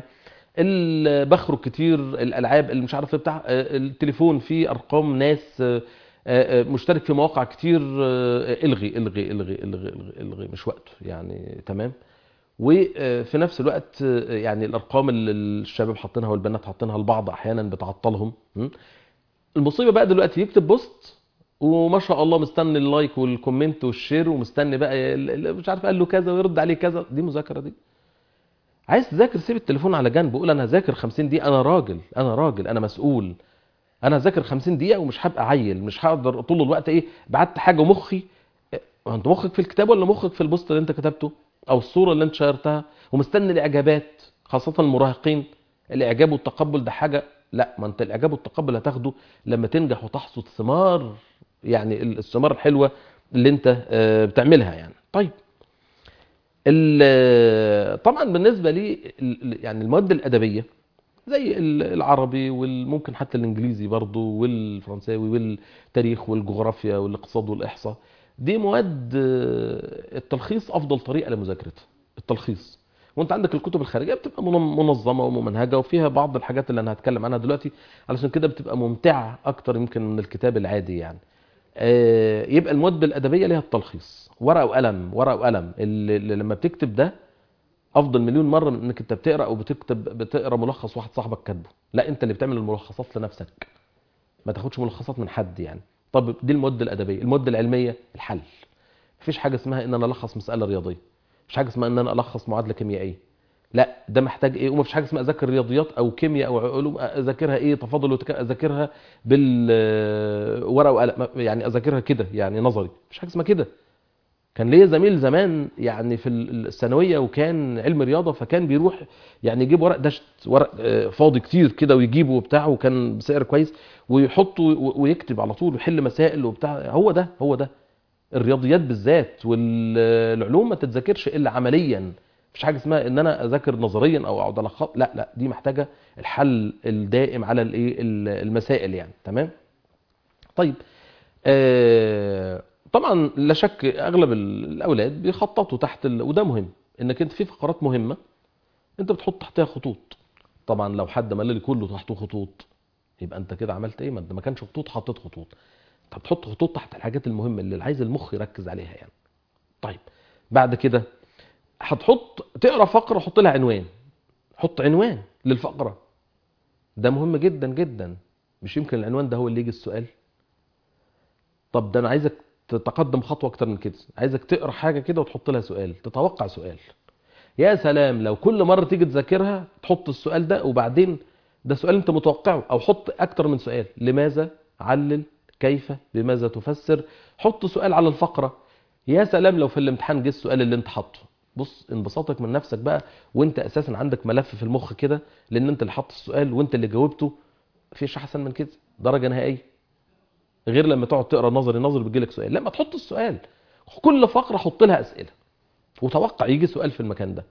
ال- بخرج كتير الالعاب اللي مش عارف إيه بتاع آه، التليفون فيه ارقام ناس آه، آه، آه، مشترك في مواقع كتير آه، الغي الغي الغي الغي الغي, الغي مش وقته يعني تمام وفي نفس الوقت آه، يعني الارقام اللي الشباب حاطينها والبنات حاطينها البعض احيانا بتعطلهم م? المصيبه بقى دلوقتي يكتب بوست وما شاء الله مستني اللايك والكومنت والشير ومستني بقى ال- ال- مش عارف قال له كذا ويرد عليه كذا دي مذاكره دي عايز تذاكر سيب التليفون على جنب قول انا هذاكر 50 دقيقه انا راجل انا راجل انا مسؤول انا هذاكر 50 دقيقه ومش هبقى عيل مش هقدر طول الوقت ايه بعت حاجه مخي إيه، هو انت مخك في الكتاب ولا مخك في البوست اللي انت كتبته او الصوره اللي انت شيرتها ومستني الاعجابات خاصه المراهقين الاعجاب والتقبل ده حاجه لا ما انت الاعجاب والتقبل هتاخده لما تنجح وتحصد ثمار يعني الثمار الحلوه اللي انت آه، بتعملها يعني طيب ال- طبعا بالنسبه لي ال- يعني المواد الادبيه زي ال- العربي وممكن حتى الانجليزي برضو والفرنساوي والتاريخ والجغرافيا والاقتصاد والاحصاء دي مواد آه، التلخيص افضل طريقه لمذاكرتها التلخيص وانت عندك الكتب الخارجيه بتبقى منظ- منظمه وممنهجه وفيها بعض الحاجات اللي انا هتكلم عنها دلوقتي علشان كده بتبقى ممتعه اكتر يمكن من الكتاب العادي يعني آه، يبقى المواد الادبيه ليها التلخيص ورقه وقلم ورقه وقلم اللي اللي لما بتكتب ده افضل مليون مره من انك انت بتقرا او بتكتب بتقرا ملخص واحد صاحبك كاتبه لا انت اللي بتعمل الملخصات لنفسك ما تاخدش ملخصات من حد يعني طب دي المواد الادبيه المواد العلميه الحل مفيش حاجه اسمها ان انا الخص مساله رياضيه مفيش حاجه اسمها ان انا الخص معادله كيميائيه لا ده محتاج ايه ومفيش حاجه اسمها اذاكر رياضيات او كيمياء او علوم اذاكرها ايه تفاضل وتك... اذاكرها بالورقه وقلم يعني اذاكرها كده يعني نظري مفيش حاجه اسمها كده كان ليا زميل زمان يعني في الثانويه وكان علم رياضه فكان بيروح يعني يجيب ورق دشت ورق آه، فاضي كتير كده ويجيبه وبتاع وكان بسعر كويس ويحطه و- ويكتب على طول ويحل مسائل وبتاع هو ده هو ده الرياضيات بالذات والعلوم ما تتذاكرش الا عمليا مفيش حاجه اسمها ان انا اذاكر نظريا او اقعد الخط لا لا دي محتاجه الحل الدائم على الايه المسائل يعني تمام طيب آه، طبعا لا شك اغلب ال- الاولاد بيخططوا تحت ال... وده مهم انك انت في فقرات مهمه انت بتحط تحتها خطوط طبعا لو حد ملى لي كله تحته خطوط يبقى انت كده عملت ايه ما انت ما كانش خطوط حطيت خطوط انت بتحط خطوط تحت الحاجات المهمه اللي عايز المخ يركز عليها يعني طيب بعد كده هتحط تقرا فقره حط لها عنوان حط عنوان للفقره ده مهم جدا جدا مش يمكن العنوان ده هو اللي يجي السؤال طب ده انا عايزك تتقدم خطوه اكتر من كده عايزك تقرا حاجه كده وتحط لها سؤال تتوقع سؤال يا سلام لو كل مره تيجي تذاكرها تحط السؤال ده وبعدين ده سؤال انت متوقعه او حط اكتر من سؤال لماذا علل كيف بماذا تفسر حط سؤال على الفقره يا سلام لو في الامتحان جه السؤال اللي انت حاطه بص انبساطك من نفسك بقى وانت اساسا عندك ملف في المخ كده لان انت اللي حاطط السؤال وانت اللي جاوبته مفيش احسن من كده درجه نهائيه غير لما تقعد تقرا نظري نظري بيجي لك سؤال لما تحط السؤال كل فقره حط لها اسئله وتوقع يجي سؤال في المكان ده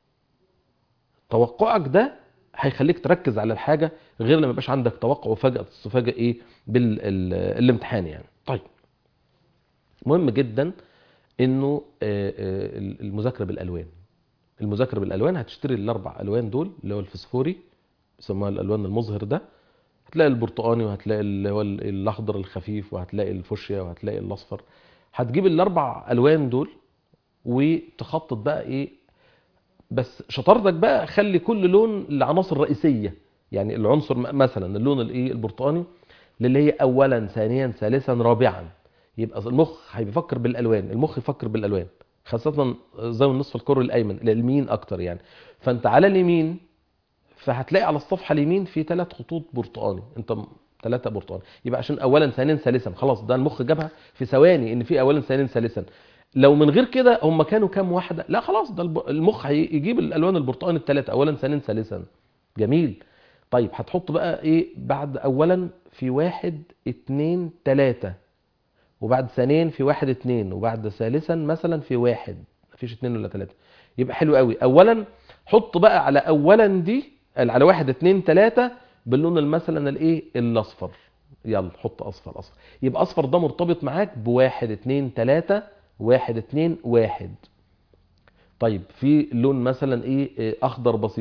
توقعك ده هيخليك تركز على الحاجه غير لما يبقاش عندك توقع وفجاه تتفاجئ ايه بالامتحان يعني طيب مهم جدا انه آه، آه، المذاكره بالالوان المذاكره بالالوان هتشتري الاربع الوان دول اللي هو الفسفوري بيسموها الالوان المظهر ده هتلاقي البرتقاني وهتلاقي اللي هو ال- الاخضر الخفيف وهتلاقي الفوشيا وهتلاقي الاصفر هتجيب الاربع الوان دول وتخطط بقى ايه بس شطارتك بقى خلي كل لون لعناصر رئيسيه يعني العنصر م- مثلا اللون الايه البرتقاني اللي هي اولا ثانيا ثالثا رابعا يبقى المخ هيفكر بالالوان المخ يفكر بالالوان خاصه ذوي النصف الكري الايمن اليمين اكتر يعني فانت على اليمين فهتلاقي على الصفحه اليمين في ثلاث خطوط برتقاني انت ثلاثه برتقاني يبقى عشان اولا ثانيا ثالثا خلاص ده المخ جابها في ثواني ان في اولا ثانيا ثالثا لو من غير كده هم كانوا كام واحده لا خلاص ده الب- المخ هيجيب الالوان البرتقاني الثلاثه اولا ثانيا ثالثا جميل طيب هتحط بقى ايه بعد اولا في واحد اتنين تلاتة وبعد ثانيا في واحد اتنين وبعد ثالثا مثلا في واحد مفيش اتنين ولا تلاتة يبقى حلو قوي اولا حط بقى على اولا دي على واحد اتنين تلاتة باللون مثلا الايه الاصفر يلا حط اصفر اصفر يبقى اصفر ده مرتبط معاك بواحد اتنين تلاتة واحد اتنين واحد طيب في لون مثلا ايه إيه، اخضر بسيط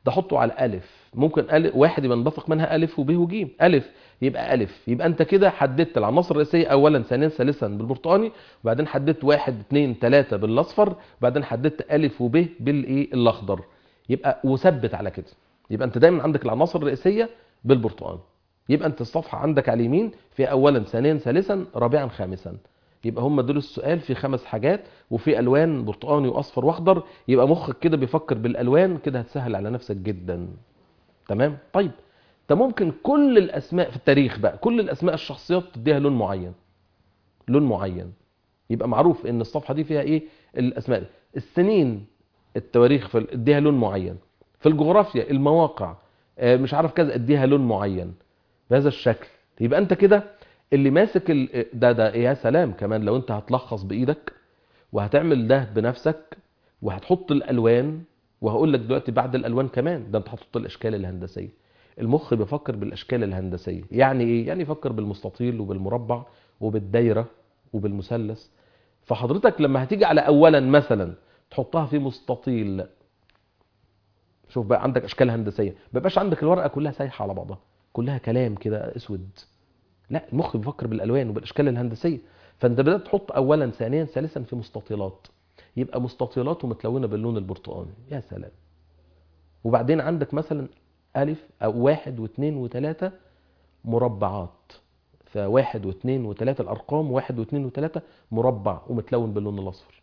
تحطه على الف ممكن ألف واحد يبقى نبثق منها الف وب وج الف يبقى الف يبقى انت كده حددت العناصر الرئيسيه اولا ثانيا ثالثا بالبرتقاني وبعدين حددت واحد اثنين ثلاثه بالاصفر وبعدين حددت الف وب بالايه الاخضر يبقى وثبت على كده يبقى انت دايما عندك العناصر الرئيسيه بالبرتقاني يبقى انت الصفحه عندك على اليمين في اولا ثانيا ثالثا رابعا خامسا يبقى هم دول السؤال في خمس حاجات وفي الوان برتقاني واصفر واخضر يبقى مخك كده بيفكر بالالوان كده هتسهل على نفسك جدا تمام طيب انت ممكن كل الاسماء في التاريخ بقى كل الاسماء الشخصيات تديها لون معين لون معين يبقى معروف ان الصفحه دي فيها ايه الاسماء السنين التواريخ في اديها لون معين في الجغرافيا المواقع آه، مش عارف كذا اديها لون معين بهذا الشكل يبقى انت كده اللي ماسك ال... ده ده يا سلام كمان لو انت هتلخص بايدك وهتعمل ده بنفسك وهتحط الالوان وهقول لك دلوقتي بعد الالوان كمان ده انت هتحط الاشكال الهندسيه المخ بيفكر بالاشكال الهندسيه يعني ايه يعني يفكر بالمستطيل وبالمربع وبالدايره وبالمثلث فحضرتك لما هتيجي على اولا مثلا تحطها في مستطيل شوف بقى عندك اشكال هندسيه ما بيبقاش عندك الورقه كلها سايحه على بعضها كلها كلام كده اسود لا المخ بيفكر بالالوان وبالاشكال الهندسيه فانت بدات تحط اولا ثانيا ثالثا في مستطيلات يبقى مستطيلات ومتلونه باللون البرتقاني يا سلام وبعدين عندك مثلا الف او واحد واثنين وثلاثه مربعات فواحد واثنين وثلاثه الارقام واحد واثنين وثلاثه مربع ومتلون باللون الاصفر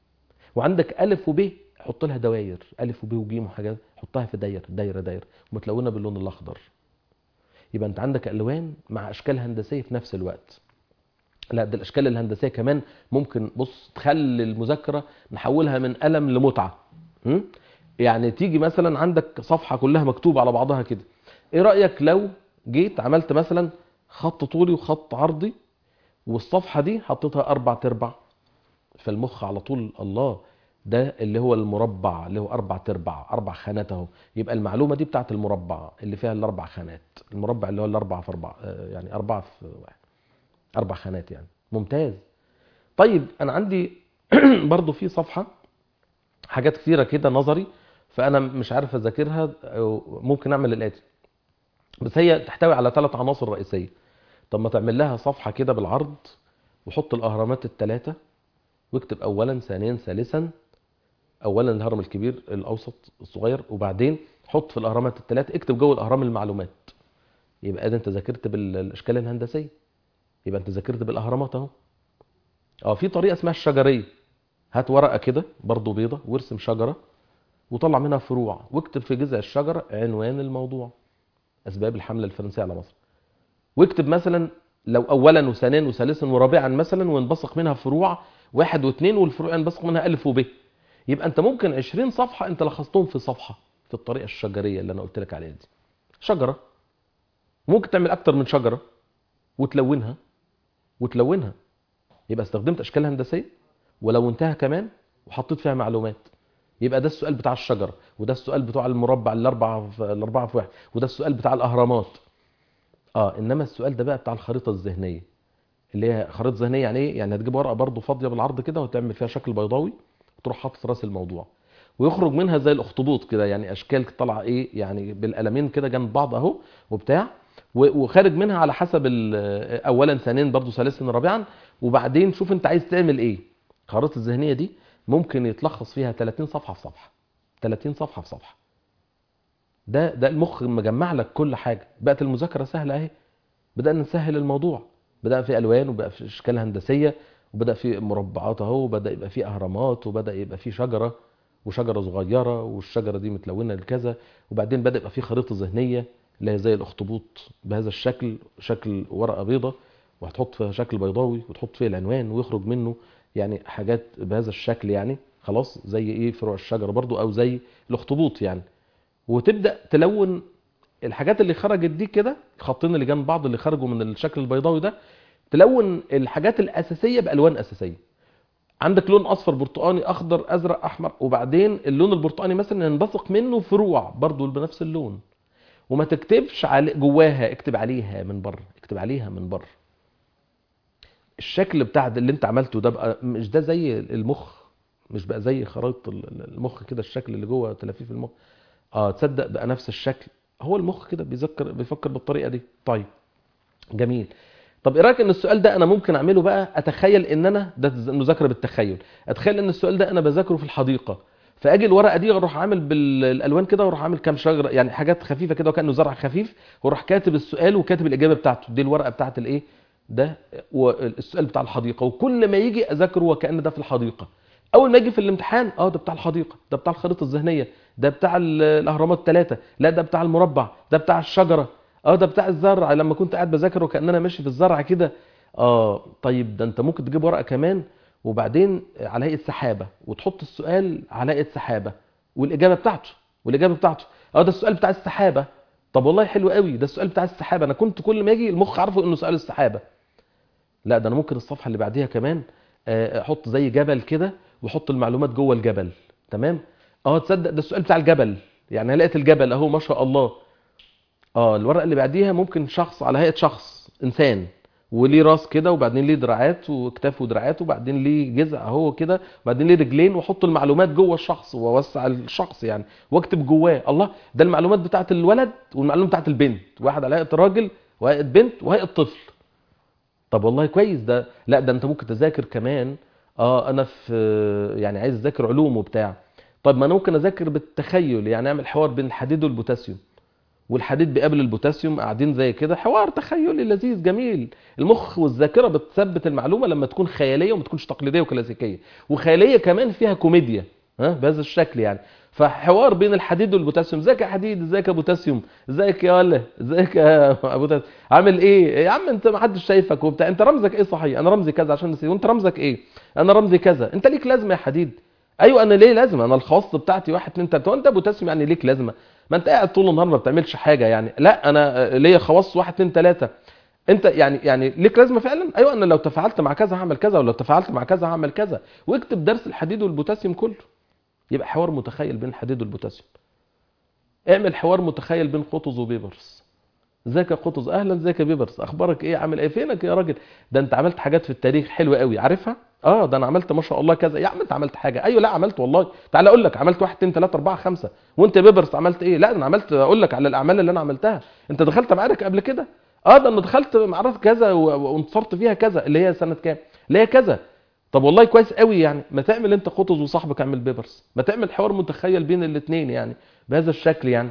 وعندك الف وب حط لها دواير الف وب وج وحاجات حطها في داير دايره دايره متلونه باللون الاخضر يبقى انت عندك الوان مع اشكال هندسيه في نفس الوقت لا ده الاشكال الهندسيه كمان ممكن بص تخلي المذاكره نحولها من الم لمتعه م? يعني تيجي مثلا عندك صفحه كلها مكتوبه على بعضها كده ايه رايك لو جيت عملت مثلا خط طولي وخط عرضي والصفحه دي حطيتها اربع تربع فالمخ على طول الله ده اللي هو المربع اللي هو اربع تربع اربع خانات اهو يبقى المعلومه دي بتاعت المربع اللي فيها الاربع خانات المربع اللي هو الاربع في اربع آه، يعني اربعه في واحد اربع خانات يعني ممتاز طيب انا عندي برضو في صفحه حاجات كثيره كده نظري فانا مش عارف اذاكرها أو ممكن اعمل الاتي بس هي تحتوي على ثلاث عناصر رئيسيه طب ما تعمل لها صفحه كده بالعرض وحط الاهرامات الثلاثه واكتب اولا ثانيا ثالثا اولا الهرم الكبير الاوسط الصغير وبعدين حط في الاهرامات الثلاثه اكتب جوه الاهرام المعلومات يبقى ده انت ذاكرت بالاشكال الهندسيه يبقى انت ذاكرت بالاهرامات اهو اه في طريقه اسمها الشجريه هات ورقه كده برضو بيضه وارسم شجره وطلع منها فروع واكتب في جذع الشجره عنوان الموضوع اسباب الحمله الفرنسيه على مصر واكتب مثلا لو اولا وثانيا وثالثا ورابعا مثلا وانبثق منها فروع واحد واثنين والفروع ينبثق منها الف وب يبقى انت ممكن 20 صفحه انت لخصتهم في صفحه في الطريقه الشجريه اللي انا قلت لك عليها دي شجره ممكن تعمل اكتر من شجره وتلونها وتلونها يبقى استخدمت اشكال هندسيه ولونتها كمان وحطيت فيها معلومات يبقى ده السؤال بتاع الشجره وده السؤال بتاع المربع الاربعه في الاربعه في واحد وده السؤال بتاع الاهرامات اه انما السؤال ده بقى بتاع الخريطه الذهنيه اللي هي خريطه ذهنيه يعني ايه يعني هتجيب ورقه برضو فاضيه بالعرض كده وتعمل فيها شكل بيضاوي وتروح حاطط راس الموضوع ويخرج منها زي الاخطبوط كده يعني اشكال طالعه ايه يعني بالقلمين كده جنب بعض اهو وبتاع و- وخارج منها على حسب ال- اولا ثانيا برضو ثالثا رابعا وبعدين شوف انت عايز تعمل ايه الخريطه الذهنيه دي ممكن يتلخص فيها 30 صفحه في صفحه 30 صفحه في صفحه ده ده المخ مجمع لك كل حاجه بقت المذاكره سهله اهي بدانا نسهل الموضوع بدا في الوان وبقى في اشكال هندسيه وبدا في مربعات اهو وبدا يبقى في اهرامات وبدا يبقى في شجره وشجره صغيره والشجره دي متلونه لكذا وبعدين بدا يبقى في خريطه ذهنيه اللي هي زي الاخطبوط بهذا الشكل شكل ورقه بيضه وهتحط فيها شكل بيضاوي وتحط فيه العنوان ويخرج منه يعني حاجات بهذا الشكل يعني خلاص زي ايه فروع الشجره برضو او زي الاخطبوط يعني وتبدا تلون الحاجات اللي خرجت دي كده الخطين اللي جنب بعض اللي خرجوا من الشكل البيضاوي ده تلون الحاجات الاساسيه بالوان اساسيه عندك لون اصفر برتقاني اخضر ازرق احمر وبعدين اللون البرتقاني مثلا ينبثق منه فروع برضو بنفس اللون وما تكتبش علي جواها اكتب عليها من بره اكتب عليها من بره الشكل بتاع ده اللي انت عملته ده بقى مش ده زي المخ مش بقى زي خرائط المخ كده الشكل اللي جوه تلافيف المخ اه تصدق بقى نفس الشكل هو المخ كده بيذكر بيفكر بالطريقه دي طيب جميل طب ايه رايك ان السؤال ده انا ممكن اعمله بقى اتخيل ان انا ده مذاكره بالتخيل اتخيل ان السؤال ده انا بذاكره في الحديقه فاجي الورقه دي اروح عامل بالالوان كده واروح عامل كام شجره يعني حاجات خفيفه كده وكانه زرع خفيف واروح كاتب السؤال وكاتب الاجابه بتاعته دي الورقه بتاعت الايه ده السؤال بتاع الحديقه وكل ما يجي اذاكره وكان ده في الحديقه اول ما يجي في الامتحان اه ده بتاع الحديقه ده بتاع الخريطه الذهنيه ده بتاع الاهرامات الثلاثه لا ده بتاع المربع ده بتاع الشجره اه ده بتاع الزرع لما كنت قاعد بذاكر وكان انا ماشي في الزرع كده اه طيب ده انت ممكن تجيب ورقه كمان وبعدين على هيئه سحابه وتحط السؤال على هيئه سحابه والاجابه بتاعته والاجابه بتاعته اه ده السؤال بتاع السحابه طب والله حلو قوي ده السؤال بتاع السحابه انا كنت كل ما يجي المخ عارفه انه سؤال السحابه لا ده انا ممكن الصفحه اللي بعديها كمان احط زي جبل كده واحط المعلومات جوه الجبل تمام اه تصدق ده السؤال بتاع الجبل يعني لقيت الجبل اهو ما شاء الله اه الورقه اللي بعديها ممكن شخص على هيئه شخص انسان وليه راس كده وبعدين ليه دراعات وكتاف ودراعات وبعدين ليه جذع اهو كده وبعدين ليه رجلين واحط المعلومات جوه الشخص واوسع الشخص يعني واكتب جواه الله ده المعلومات بتاعت الولد والمعلومات بتاعت البنت واحد على هيئه راجل وهيئه بنت وهيئه طفل طب والله كويس ده لا ده انت ممكن تذاكر كمان اه انا في يعني عايز اذاكر علوم وبتاع طب ما انا ممكن اذاكر بالتخيل يعني اعمل حوار بين الحديد والبوتاسيوم والحديد بيقابل البوتاسيوم قاعدين زي كده حوار تخيلي لذيذ جميل المخ والذاكره بتثبت المعلومه لما تكون خياليه وما تكونش تقليديه وكلاسيكيه وخياليه كمان فيها كوميديا ها بهذا الشكل يعني فحوار بين الحديد والبوتاسيوم ازيك يا حديد ازيك يا بوتاسيوم ازيك يا ولا ازيك يا بوتاسيوم عامل ايه يا عم انت ما حدش شايفك وبتاع انت رمزك ايه صحيح انا رمزي كذا عشان نسيت وانت رمزك ايه انا رمزي كذا انت ليك لازمه يا حديد ايوه انا ليه لازمه انا الخواص بتاعتي واحد اتنين تلاته وانت بوتاسيوم يعني ليك لازمه ما انت قاعد طول النهار ما بتعملش حاجه يعني لا انا ليا خواص واحد اتنين تلاته انت يعني يعني ليك لازمه فعلا ايوه انا لو تفاعلت مع كذا هعمل كذا ولو تفاعلت مع كذا هعمل كذا واكتب درس الحديد والبوتاسيوم كله يبقى حوار متخيل بين الحديد والبوتاسيوم اعمل حوار متخيل بين قطز وبيبرس ازيك يا قطز اهلا ازيك يا بيبرس اخبارك ايه عامل ايه فينك يا راجل ده انت عملت حاجات في التاريخ حلوه قوي عارفها اه ده انا عملت ما شاء الله كذا يا عم انت عملت حاجه ايوه لا عملت والله تعالى اقول لك عملت 1 2 3 4 5 وانت يا بيبرس عملت ايه لا انا عملت اقول لك على الاعمال اللي انا عملتها انت دخلت معارك قبل كده اه ده انا دخلت معركه كذا وانتصرت فيها كذا اللي هي سنه كام اللي هي كذا طب والله كويس قوي يعني ما تعمل انت قطز وصاحبك اعمل بيبرس ما تعمل حوار متخيل بين الاثنين يعني بهذا الشكل يعني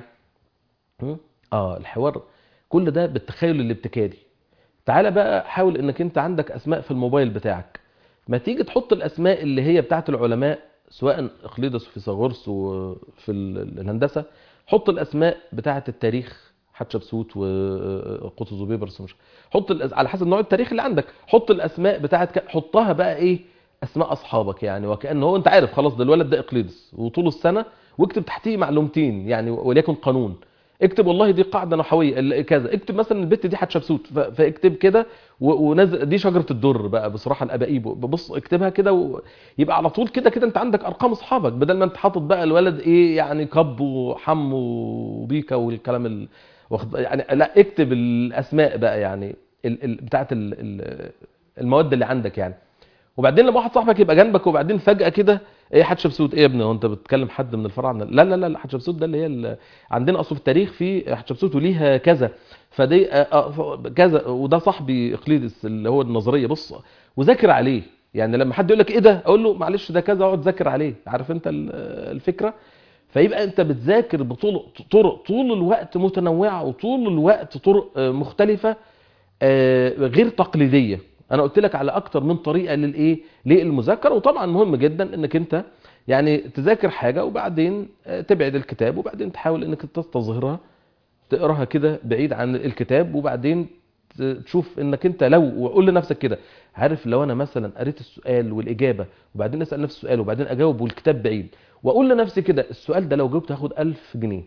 اه الحوار كل ده بالتخيل الابتكاري تعالى بقى حاول انك انت عندك اسماء في الموبايل بتاعك ما تيجي تحط الاسماء اللي هي بتاعت العلماء سواء اقليدس وفيثاغورس وفي الهندسه حط الاسماء بتاعت التاريخ حتشبسوت وقطز وبيبرس ومش حط الأس... على حسب نوع التاريخ اللي عندك حط الاسماء بتاعت ك... حطها بقى ايه اسماء اصحابك يعني وكان هو انت عارف خلاص ده الولد ده اقليدس وطول السنه واكتب تحتيه معلومتين يعني وليكن قانون اكتب والله دي قاعده نحويه كذا اكتب مثلا البت دي حتشبسوت فاكتب كده ونزل دي شجره الدر بقى بصراحه الابائيب بص اكتبها كده ويبقى على طول كده كده انت عندك ارقام اصحابك بدل ما انت حاطط بقى الولد ايه يعني كب وحم وبيكا والكلام ال... واخد يعني لا اكتب الاسماء بقى يعني ال... ال... بتاعت ال... ال... المواد اللي عندك يعني وبعدين لما واحد صاحبك يبقى جنبك وبعدين فجاه كده ايه حتشبسوت ايه يا ابني هو انت بتكلم حد من الفراعنه لا لا لا حتشبسوت ده اللي هي اللي عندنا اصل في التاريخ في حتشبسوت وليها كذا فدي كذا وده صاحبي اقليدس اللي هو النظريه بص وذاكر عليه يعني لما حد يقول لك ايه ده اقول له معلش ده كذا اقعد ذاكر عليه عارف انت الفكره فيبقى انت بتذاكر بطرق طرق طول الوقت متنوعه وطول الوقت طرق مختلفه غير تقليديه انا قلت لك على اكتر من طريقه للايه للمذاكره وطبعا مهم جدا انك انت يعني تذاكر حاجه وبعدين تبعد الكتاب وبعدين تحاول انك تستظهرها تقراها كده بعيد عن الكتاب وبعدين تشوف انك انت لو وقول لنفسك كده عارف لو انا مثلا قريت السؤال والاجابه وبعدين اسال نفس السؤال وبعدين اجاوب والكتاب بعيد واقول لنفسي كده السؤال ده لو جاوبت هاخد 1000 جنيه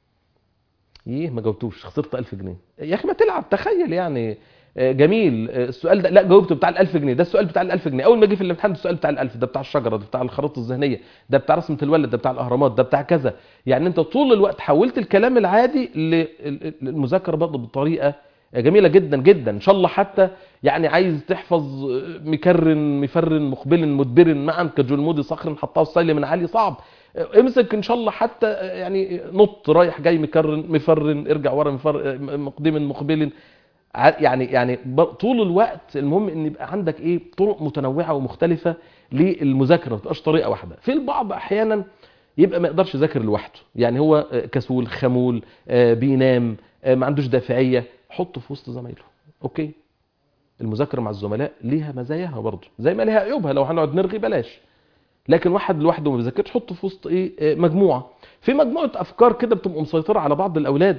ايه ما جاوبتوش خسرت 1000 جنيه يا اخي ما تلعب تخيل يعني جميل السؤال ده لا جاوبته بتاع ال1000 جنيه ده السؤال بتاع ال1000 جنيه اول ما اجي في الامتحان السؤال بتاع ال1000 ده بتاع الشجره ده بتاع الخريطه الذهنيه ده بتاع رسمه الولد ده بتاع الاهرامات ده بتاع كذا يعني انت طول الوقت حولت الكلام العادي للمذاكره برضه بطريقه جميله جدا جدا ان شاء الله حتى يعني عايز تحفظ مكرن مفرن مقبل مدبر معا كجلمود صخر حطاه السيل من عالي صعب امسك ان شاء الله حتى يعني نط رايح جاي مكرن مفرن ارجع ورا مفر مقدم مقبل ع- يعني يعني ب- طول الوقت المهم ان يبقى عندك ايه طرق متنوعه ومختلفه للمذاكره ما تبقاش طريقه واحده في البعض احيانا يبقى ما يقدرش يذاكر لوحده يعني هو آه، كسول خمول آه، بينام آه، ما عندوش دافعيه حطه في وسط زمايله اوكي المذاكره مع الزملاء ليها مزاياها برضه زي ما ليها عيوبها لو هنقعد نرغي بلاش لكن واحد لوحده ما بيذاكرش حطه في وسط ايه آه، مجموعه في مجموعه افكار كده بتبقى مسيطره على بعض الاولاد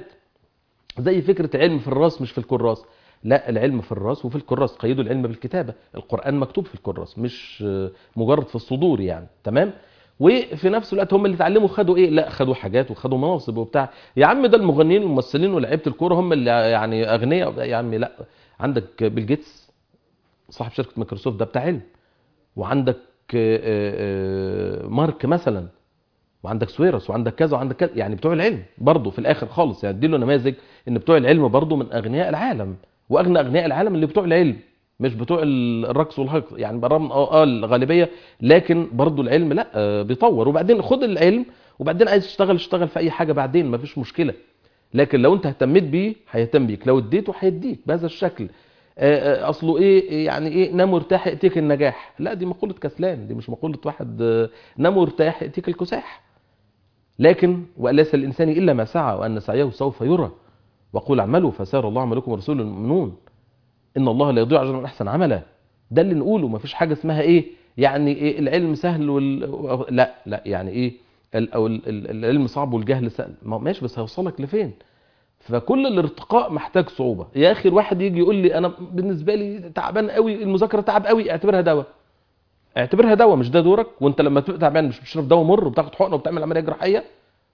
زي فكره علم في الراس مش في الكراس لا العلم في الراس وفي الكراس قيدوا العلم بالكتابه القران مكتوب في الكراس مش آه، مجرد في الصدور يعني تمام وفي نفس الوقت هم اللي اتعلموا خدوا ايه لا خدوا حاجات وخدوا مناصب وبتاع يا عم ده المغنيين والممثلين ولاعيبه الكوره هم اللي يعني اغنياء يا عم لا عندك بيل جيتس صاحب شركه مايكروسوفت ده بتاع علم وعندك آه، آه، مارك مثلا وعندك سويرس وعندك كذا وعندك كذا يعني بتوع العلم برضه في الاخر خالص يعني اديله نماذج ان بتوع العلم برضه من اغنياء العالم واغنى اغنياء العالم اللي بتوع العلم مش بتوع ال- الرقص والهجص يعني برغم اه آه الغالبيه لكن برضه العلم لا آه، بيطور وبعدين خد العلم وبعدين عايز تشتغل اشتغل في اي حاجه بعدين مفيش مشكله لكن لو انت اهتميت بيه هيهتم بيك لو اديته هيديك بهذا الشكل آه، آه، اصله ايه يعني ايه نام وارتاح ياتيك النجاح لا دي مقوله كسلان دي مش مقوله واحد آه، نام وارتاح ياتيك الكساح لكن وليس الانسان الا ما سعى وان سعيه سوف يرى وقول اعملوا فسار الله عملكم ورسوله المؤمنون ان الله لا يضيع اجر من احسن عملا ده اللي نقوله مفيش حاجه اسمها ايه يعني إيه العلم سهل وال... لا لا يعني ايه ال... أو ال- ال- العلم صعب والجهل سهل ما ماشي بس هيوصلك لفين فكل الارتقاء محتاج صعوبه يا اخي الواحد يجي يقول لي انا بالنسبه لي تعبان قوي المذاكره تعب قوي اعتبرها دواء اعتبرها دواء مش ده دورك وانت لما تبقى تعبان مش بتشرب دواء مر وبتاخد حقنه وبتعمل عمليه جراحيه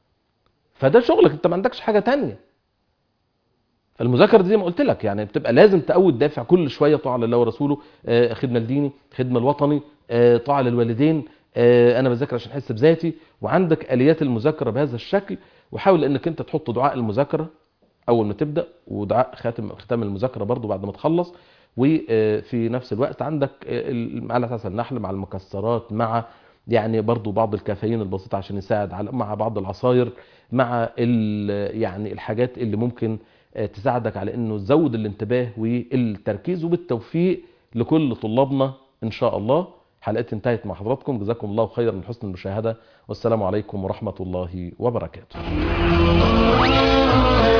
فده شغلك انت ما عندكش حاجه تانية المذاكره دي زي ما قلت لك يعني بتبقى لازم تقوي الدافع كل شويه طاعه لله ورسوله آه، خدمه لديني خدمه الوطني آه، طاعه للوالدين آه، انا بذاكر عشان احس بذاتي وعندك اليات المذاكره بهذا الشكل وحاول انك انت تحط دعاء المذاكره اول ما تبدا ودعاء خاتم ختام المذاكره برضو بعد ما تخلص وفي نفس الوقت عندك ال- على اساس النحل مع المكسرات مع يعني برضو بعض الكافيين البسيطه عشان يساعد على مع بعض العصاير مع ال- يعني الحاجات اللي ممكن آه، تساعدك على انه تزود الانتباه والتركيز وبالتوفيق لكل طلابنا ان شاء الله حلقتي انتهت مع حضراتكم جزاكم الله خيرا من حسن المشاهده والسلام عليكم ورحمه الله وبركاته